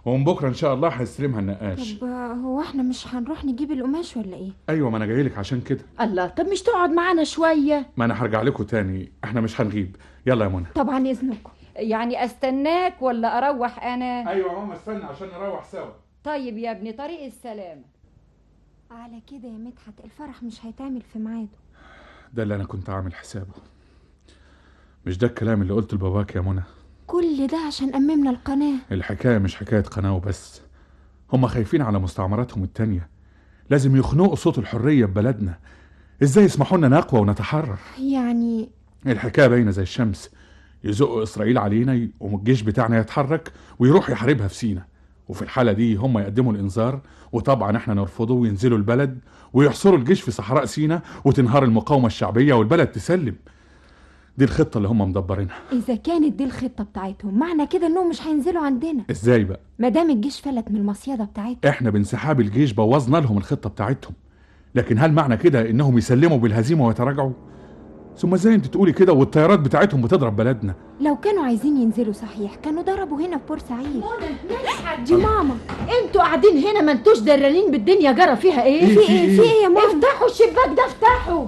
[SPEAKER 13] ومن بكره ان شاء الله هيستلمها النقاش
[SPEAKER 8] طب هو احنا مش هنروح نجيب القماش ولا ايه
[SPEAKER 13] ايوه ما انا جاي لك عشان كده
[SPEAKER 8] الله طب مش تقعد معانا شويه
[SPEAKER 13] ما انا هرجع لكم تاني احنا مش هنغيب يلا يا منى
[SPEAKER 8] طبعا اذنكم
[SPEAKER 7] يعني استناك ولا اروح انا
[SPEAKER 13] ايوه يا ماما استنى عشان نروح سوا
[SPEAKER 7] طيب يا ابني طريق السلامه
[SPEAKER 9] على كده يا مدحت الفرح مش هيتعمل في ميعاده
[SPEAKER 13] ده اللي انا كنت عامل حسابه مش ده الكلام اللي قلته لباباك يا منى
[SPEAKER 9] كل ده عشان أممنا القناة
[SPEAKER 13] الحكايه مش حكايه قناه وبس هم خايفين على مستعمراتهم التانية لازم يخنقوا صوت الحريه ببلدنا ازاي يسمحوا لنا نقوى ونتحرر
[SPEAKER 9] يعني
[SPEAKER 13] الحكايه باينه زي الشمس يزقوا اسرائيل علينا يقوم الجيش بتاعنا يتحرك ويروح يحاربها في سينا وفي الحاله دي هم يقدموا الانذار وطبعا احنا نرفضه وينزلوا البلد ويحصروا الجيش في صحراء سينا وتنهار المقاومه الشعبيه والبلد تسلم دي الخطه اللي هم مدبرينها
[SPEAKER 9] إذا كانت دي الخطة بتاعتهم معنى كده إنهم مش هينزلوا عندنا
[SPEAKER 13] ازاي بقى
[SPEAKER 9] ما دام الجيش فلت من المصيدة بتاعتهم
[SPEAKER 13] احنا بانسحاب الجيش بوظنا لهم الخطه بتاعتهم لكن هل معنى كده انهم يسلموا بالهزيمه ويتراجعوا ثم ازاي انت تقولي كده والطيارات بتاعتهم بتضرب بلدنا
[SPEAKER 9] لو كانوا عايزين ينزلوا صحيح كانوا ضربوا هنا في بورسعيد دي ماما
[SPEAKER 8] انتوا قاعدين هنا ما انتوش درانين بالدنيا جرى فيها ايه
[SPEAKER 9] في ايه في ايه يا ماما
[SPEAKER 8] افتحوا الشباك ده افتحوا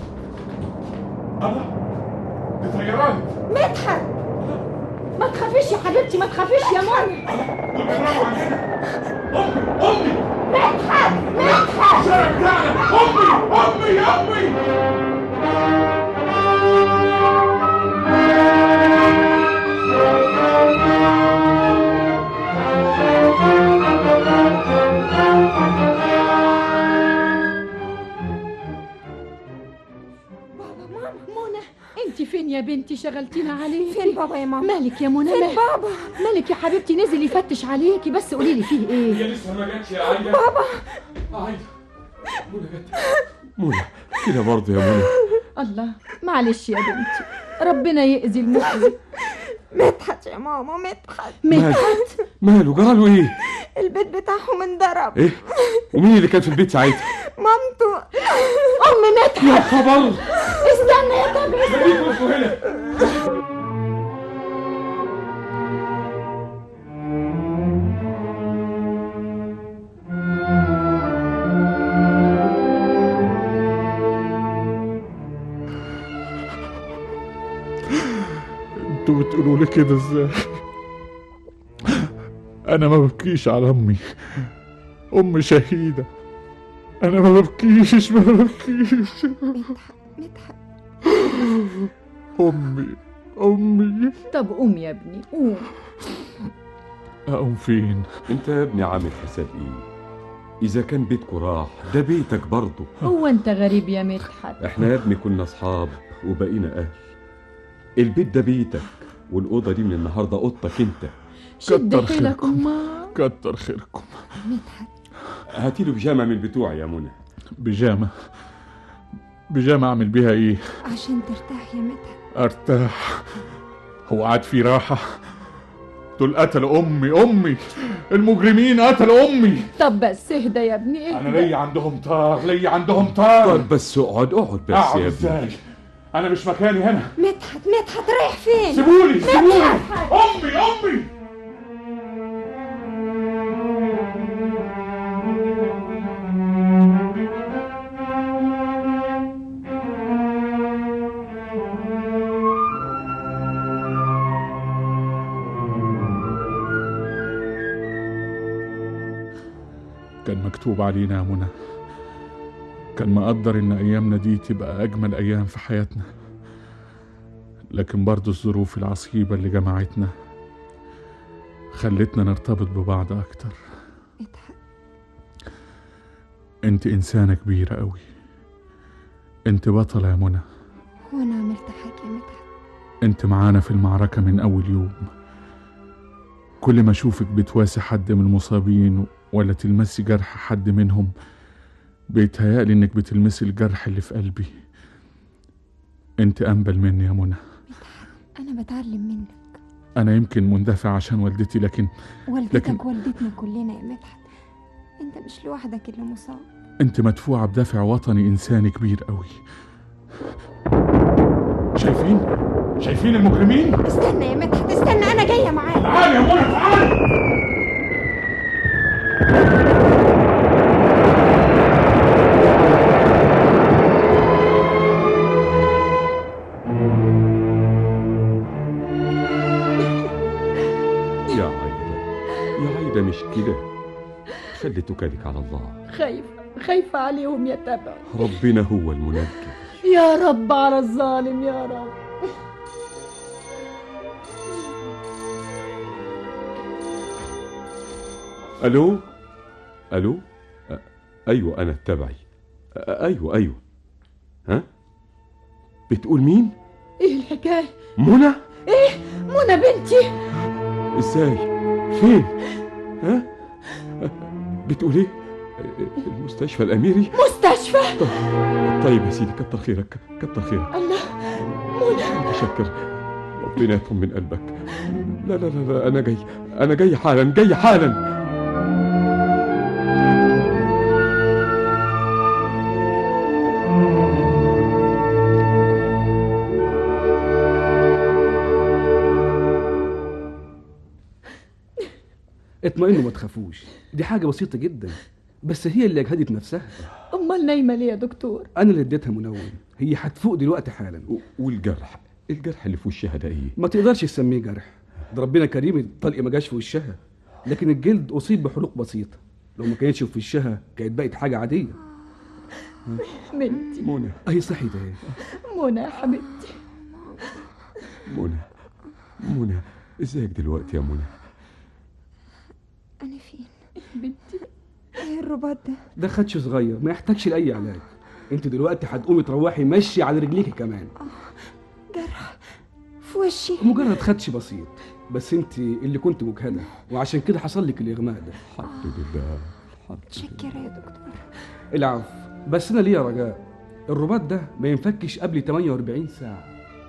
[SPEAKER 13] دي طيارات
[SPEAKER 8] مدحت ما تخافيش يا حبيبتي ما تخافيش يا ماما مدحت مدحت
[SPEAKER 13] امي امي امي
[SPEAKER 8] منى انت فين يا بنتي شغلتينا عليكي
[SPEAKER 9] فين بابا يا ماما
[SPEAKER 8] مالك يا منى
[SPEAKER 9] فين
[SPEAKER 8] مالك؟
[SPEAKER 9] بابا
[SPEAKER 8] مالك يا حبيبتي نزل يفتش عليكي بس قولي لي فيه ايه
[SPEAKER 13] هي لسه ما جاتش يا عايده
[SPEAKER 9] بابا
[SPEAKER 13] عايده منى جت منى كده برضه يا منى
[SPEAKER 8] الله معلش يا بنتي ربنا يأذي المؤذي
[SPEAKER 9] مدحت يا ماما مدحت
[SPEAKER 8] مدحت
[SPEAKER 15] ماله جراله ايه
[SPEAKER 9] البيت بتاعهم انضرب
[SPEAKER 15] ايه ومين اللي كان في البيت ساعتها
[SPEAKER 9] مامته
[SPEAKER 8] ام مدحت
[SPEAKER 15] يا خبر
[SPEAKER 8] استنى يا طبعا
[SPEAKER 13] خليكم هنا انتوا بتقولوا لي كده ازاي انا ما ببكيش على امي ام شهيده انا ما ببكيش ما ببكيش
[SPEAKER 9] مدحت مدحت
[SPEAKER 13] امي امي
[SPEAKER 8] طب قوم يا ابني قوم
[SPEAKER 13] اقوم فين
[SPEAKER 15] انت يا ابني عامل حساب ايه اذا كان بيتكو راح ده بيتك برضه
[SPEAKER 8] هو انت غريب يا مدحت
[SPEAKER 15] احنا يا ابني كنا اصحاب وبقينا اهل البيت ده بيتك والاوضه دي من النهارده اوضتك انت
[SPEAKER 8] شد
[SPEAKER 13] كتر
[SPEAKER 8] حيلك
[SPEAKER 13] خيركم.
[SPEAKER 8] امال
[SPEAKER 13] كتر خيركم
[SPEAKER 9] مدحت
[SPEAKER 15] هاتي له بيجامه من بتوعي يا منى
[SPEAKER 13] بيجامه بيجامه اعمل بيها ايه
[SPEAKER 9] عشان ترتاح يا مدحت
[SPEAKER 13] ارتاح هو قاعد في راحه دول قتلوا امي امي المجرمين قتلوا امي
[SPEAKER 8] طب بس اهدى يا ابني اهدى
[SPEAKER 13] انا ليا عندهم طار ليا عندهم طار
[SPEAKER 15] طب بس اقعد اقعد بس
[SPEAKER 13] اقعد
[SPEAKER 15] يا ابني
[SPEAKER 13] ازاي انا مش مكاني هنا
[SPEAKER 9] مدحت مدحت رايح فين
[SPEAKER 13] سيبوني سيبوني
[SPEAKER 9] مدحت.
[SPEAKER 13] امي امي كان مكتوب علينا يا منى كان مقدر ان ايامنا دي تبقى اجمل ايام في حياتنا لكن برضو الظروف العصيبة اللي جمعتنا خلتنا نرتبط ببعض اكتر
[SPEAKER 9] مدحت
[SPEAKER 13] انت انسانة كبيرة قوي انت بطلة يا منى
[SPEAKER 9] وانا عملت حاجة يا مدحت
[SPEAKER 13] انت معانا في المعركة من اول يوم كل ما اشوفك بتواسي حد من المصابين ولا تلمسي جرح حد منهم بيتهيألي انك بتلمسي الجرح اللي في قلبي انت انبل مني يا منى
[SPEAKER 9] انا بتعلم منك
[SPEAKER 13] انا يمكن مندفع عشان والدتي لكن
[SPEAKER 9] والدتك
[SPEAKER 13] لكن
[SPEAKER 9] والدتنا كلنا يا مدحت انت مش لوحدك اللي مصاب
[SPEAKER 13] انت مدفوعة بدافع وطني انساني كبير قوي شايفين شايفين المجرمين
[SPEAKER 9] استنى يا مدحت استنى انا جايه معاك
[SPEAKER 13] تعالي يا منى تعالي
[SPEAKER 15] يا عايدة يا عايدة مش كده خلي توكلك على الله
[SPEAKER 8] خايفة خايفة عليهم يا تبع
[SPEAKER 15] ربنا هو المنجي
[SPEAKER 8] يا رب على الظالم يا رب
[SPEAKER 15] الو الو أ- ايوه انا التبعي أ- ايوه ايوه ها بتقول مين
[SPEAKER 8] ايه الحكاية
[SPEAKER 15] منى
[SPEAKER 8] ايه منى بنتي
[SPEAKER 15] ازاي فين ها بتقول ايه المستشفى الاميري
[SPEAKER 8] مستشفى
[SPEAKER 15] طيب يا سيدي كتر خيرك كتر خيرك
[SPEAKER 8] الله منى
[SPEAKER 15] متشكر ربنا يطمن قلبك لا لا لا, لا انا جاي انا جاي حالا جاي حالا
[SPEAKER 11] اطمئنوا ما تخافوش دي حاجة بسيطة جدا بس هي اللي أجهدت نفسها
[SPEAKER 8] امال نايمة ليه يا دكتور
[SPEAKER 11] أنا اللي اديتها منوم هي هتفوق دلوقتي حالا
[SPEAKER 15] والجرح الجرح اللي في وشها ده ايه
[SPEAKER 11] ما تقدرش تسميه جرح ده ربنا كريم الطلق ما جاش في وشها لكن الجلد أصيب بحروق بسيطة لو ما كانتش في وشها كانت بقت حاجة عادية
[SPEAKER 8] بنتي
[SPEAKER 15] منى
[SPEAKER 11] أهي صحيت أهي
[SPEAKER 8] منى يا حبيبتي
[SPEAKER 15] منى منى ازيك دلوقتي يا منى
[SPEAKER 9] أنا فين؟ بنتي إيه الرباط ده؟
[SPEAKER 11] ده خدش صغير ما يحتاجش لأي علاج انت دلوقتي هتقومي تروحي مشي على رجليكي كمان
[SPEAKER 9] جرح في وشي
[SPEAKER 11] مجرد خدش بسيط بس انت اللي كنت مجهدة وعشان كده حصل لك الإغماء ده
[SPEAKER 15] الحمد لله
[SPEAKER 9] متشكرة يا دكتور
[SPEAKER 11] العفو بس انا ليا رجاء الرباط ده ما ينفكش قبل 48 ساعة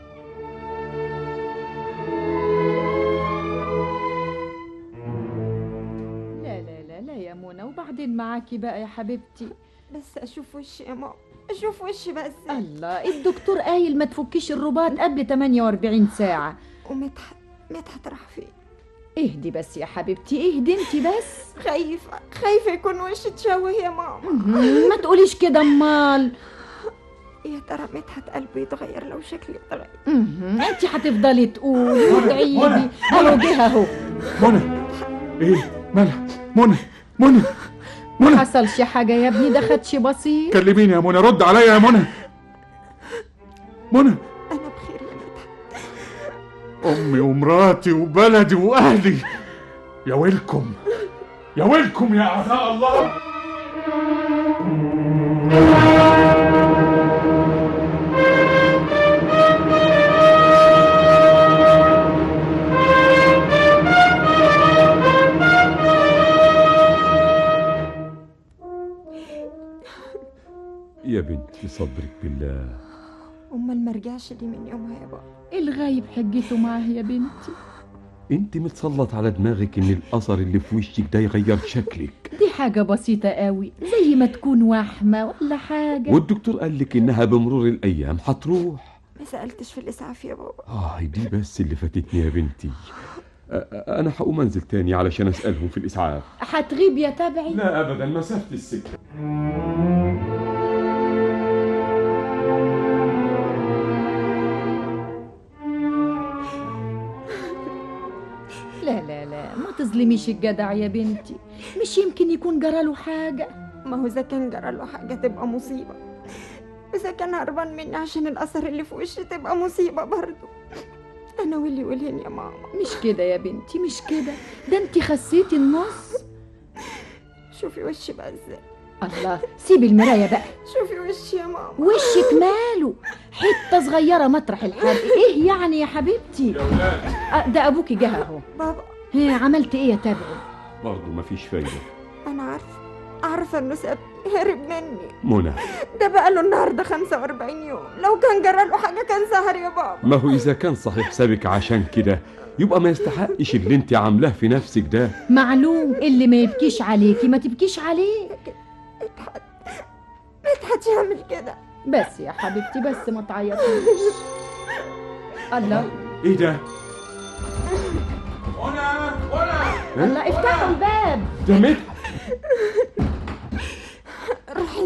[SPEAKER 7] لا لا لا لا يا منى وبعدين معاكي بقى يا حبيبتي
[SPEAKER 9] بس أشوف وشي يا ماما أشوف وشي بس
[SPEAKER 8] الله الدكتور قايل ما تفكيش الرباط قبل 48 ساعة
[SPEAKER 9] ومدحت مدحت راح فين؟
[SPEAKER 8] اهدي بس يا حبيبتي اهدي انت بس
[SPEAKER 9] خايفة خايفة يكون وشي اتشوه يا ماما
[SPEAKER 8] مهم، ما تقوليش كده امال
[SPEAKER 9] يا ترى مدحت قلبه يتغير لو شكلي اتغير
[SPEAKER 8] مهم، انت هتفضلي تقولي وادعي لي اهو جه اهو
[SPEAKER 13] منى ايه مالها منى منى
[SPEAKER 8] ما حصلش حاجة يا ابني ده خدش بسيط
[SPEAKER 13] كلميني يا منى رد عليا يا منى منى
[SPEAKER 9] أنا بخير يا مدحت
[SPEAKER 13] امي ومراتي وبلدي واهلي يا ويلكم يا ويلكم يا اعداء الله
[SPEAKER 15] يا بنتي صبرك بالله
[SPEAKER 9] أمال ما رجعش لي من يومها يا بابا
[SPEAKER 8] الغايب حجته معاه يا بنتي
[SPEAKER 15] انت متسلط على دماغك ان الاثر اللي في وشك ده يغير شكلك
[SPEAKER 8] دي حاجة بسيطة قوي زي ما تكون وحمة ولا حاجة
[SPEAKER 15] والدكتور قال لك انها بمرور الايام هتروح
[SPEAKER 9] ما سألتش في الإسعاف يا بابا
[SPEAKER 15] اه دي بس اللي فاتتني يا بنتي أ- أ- انا هقوم انزل تاني علشان اسالهم في الاسعاف
[SPEAKER 8] هتغيب يا تبعي
[SPEAKER 15] لا ابدا مسافه السكه
[SPEAKER 8] لا لا لا ما تظلميش الجدع يا بنتي مش يمكن يكون جراله حاجة
[SPEAKER 9] ما هو إذا كان جرى له حاجة تبقى مصيبة إذا كان هربان مني عشان الأثر اللي في وشي تبقى مصيبة برضه أنا واللي والهين يا ماما
[SPEAKER 8] مش كده يا بنتي مش كده ده انت خسيتي النص
[SPEAKER 9] شوفي وشي بقى ازاي
[SPEAKER 8] الله سيبي المراية بقى
[SPEAKER 9] شوفي وشي يا ماما
[SPEAKER 8] وشك ماله حتة صغيرة مطرح الحرق ايه يعني يا حبيبتي آه، ده ابوكي جه اهو
[SPEAKER 9] بابا
[SPEAKER 8] ها عملت ايه يا تبعي
[SPEAKER 15] برضه مفيش فايده
[SPEAKER 9] أنا عارفة عارفة إنه ساب هرب مني
[SPEAKER 15] منى
[SPEAKER 9] ده بقى له النهاردة 45 يوم لو كان جرى له حاجة كان سهر يا بابا
[SPEAKER 15] ما هو اذا كان صحيح سابك عشان كده يبقى ما يستحقش اللي انت عاملاه في نفسك ده
[SPEAKER 8] معلوم اللي ما يبكيش عليكي ما تبكيش عليه
[SPEAKER 9] مدحت يعمل كده
[SPEAKER 8] بس يا حبيبتي بس ما تعيطيش الله
[SPEAKER 13] ايه ده
[SPEAKER 8] الله افتحوا الباب
[SPEAKER 13] ده مدحت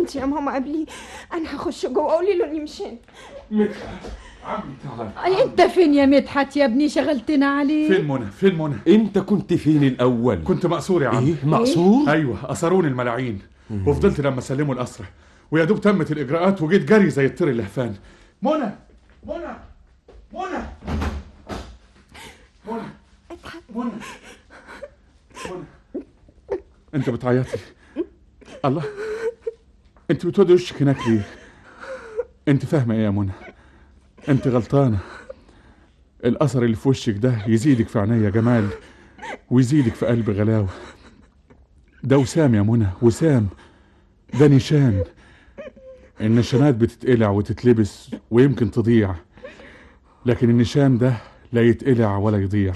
[SPEAKER 9] انت يا ماما قبلي انا هخش جوه قولي له اني مشيت
[SPEAKER 13] عمي تعال
[SPEAKER 8] انت فين يا مدحت يا ابني شغلتنا عليه
[SPEAKER 13] فين منى فين منى
[SPEAKER 15] انت كنت فين الاول
[SPEAKER 13] كنت مقصور يا عم
[SPEAKER 15] ايه مقصور
[SPEAKER 13] ايوه اسروني الملاعين وفضلت لما سلموا الاسرى ويا دوب تمت الاجراءات وجيت جري زي الطير اللهفان منى منى منى منى منى منى انت بتعيطي الله انت بتودي وشك هناك ليه انت فاهمه ايه يا منى انت غلطانه الاثر اللي في وشك ده يزيدك في عينيا جمال ويزيدك في قلبي غلاوه ده وسام يا منى وسام ده نشان النشانات بتتقلع وتتلبس ويمكن تضيع لكن النشان ده لا يتقلع ولا يضيع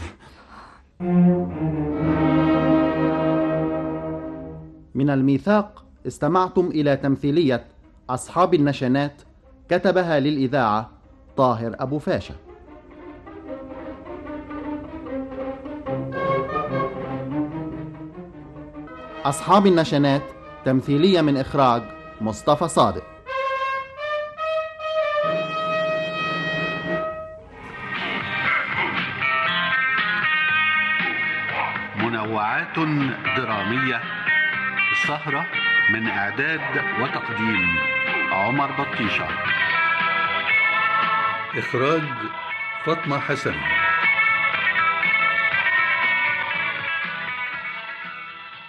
[SPEAKER 12] من الميثاق استمعتم إلى تمثيلية أصحاب النشنات كتبها للإذاعة طاهر أبو فاشا أصحاب النشنات تمثيلية من إخراج مصطفى صادق
[SPEAKER 2] منوعات درامية السهرة من إعداد وتقديم عمر بطيشة إخراج فاطمة حسن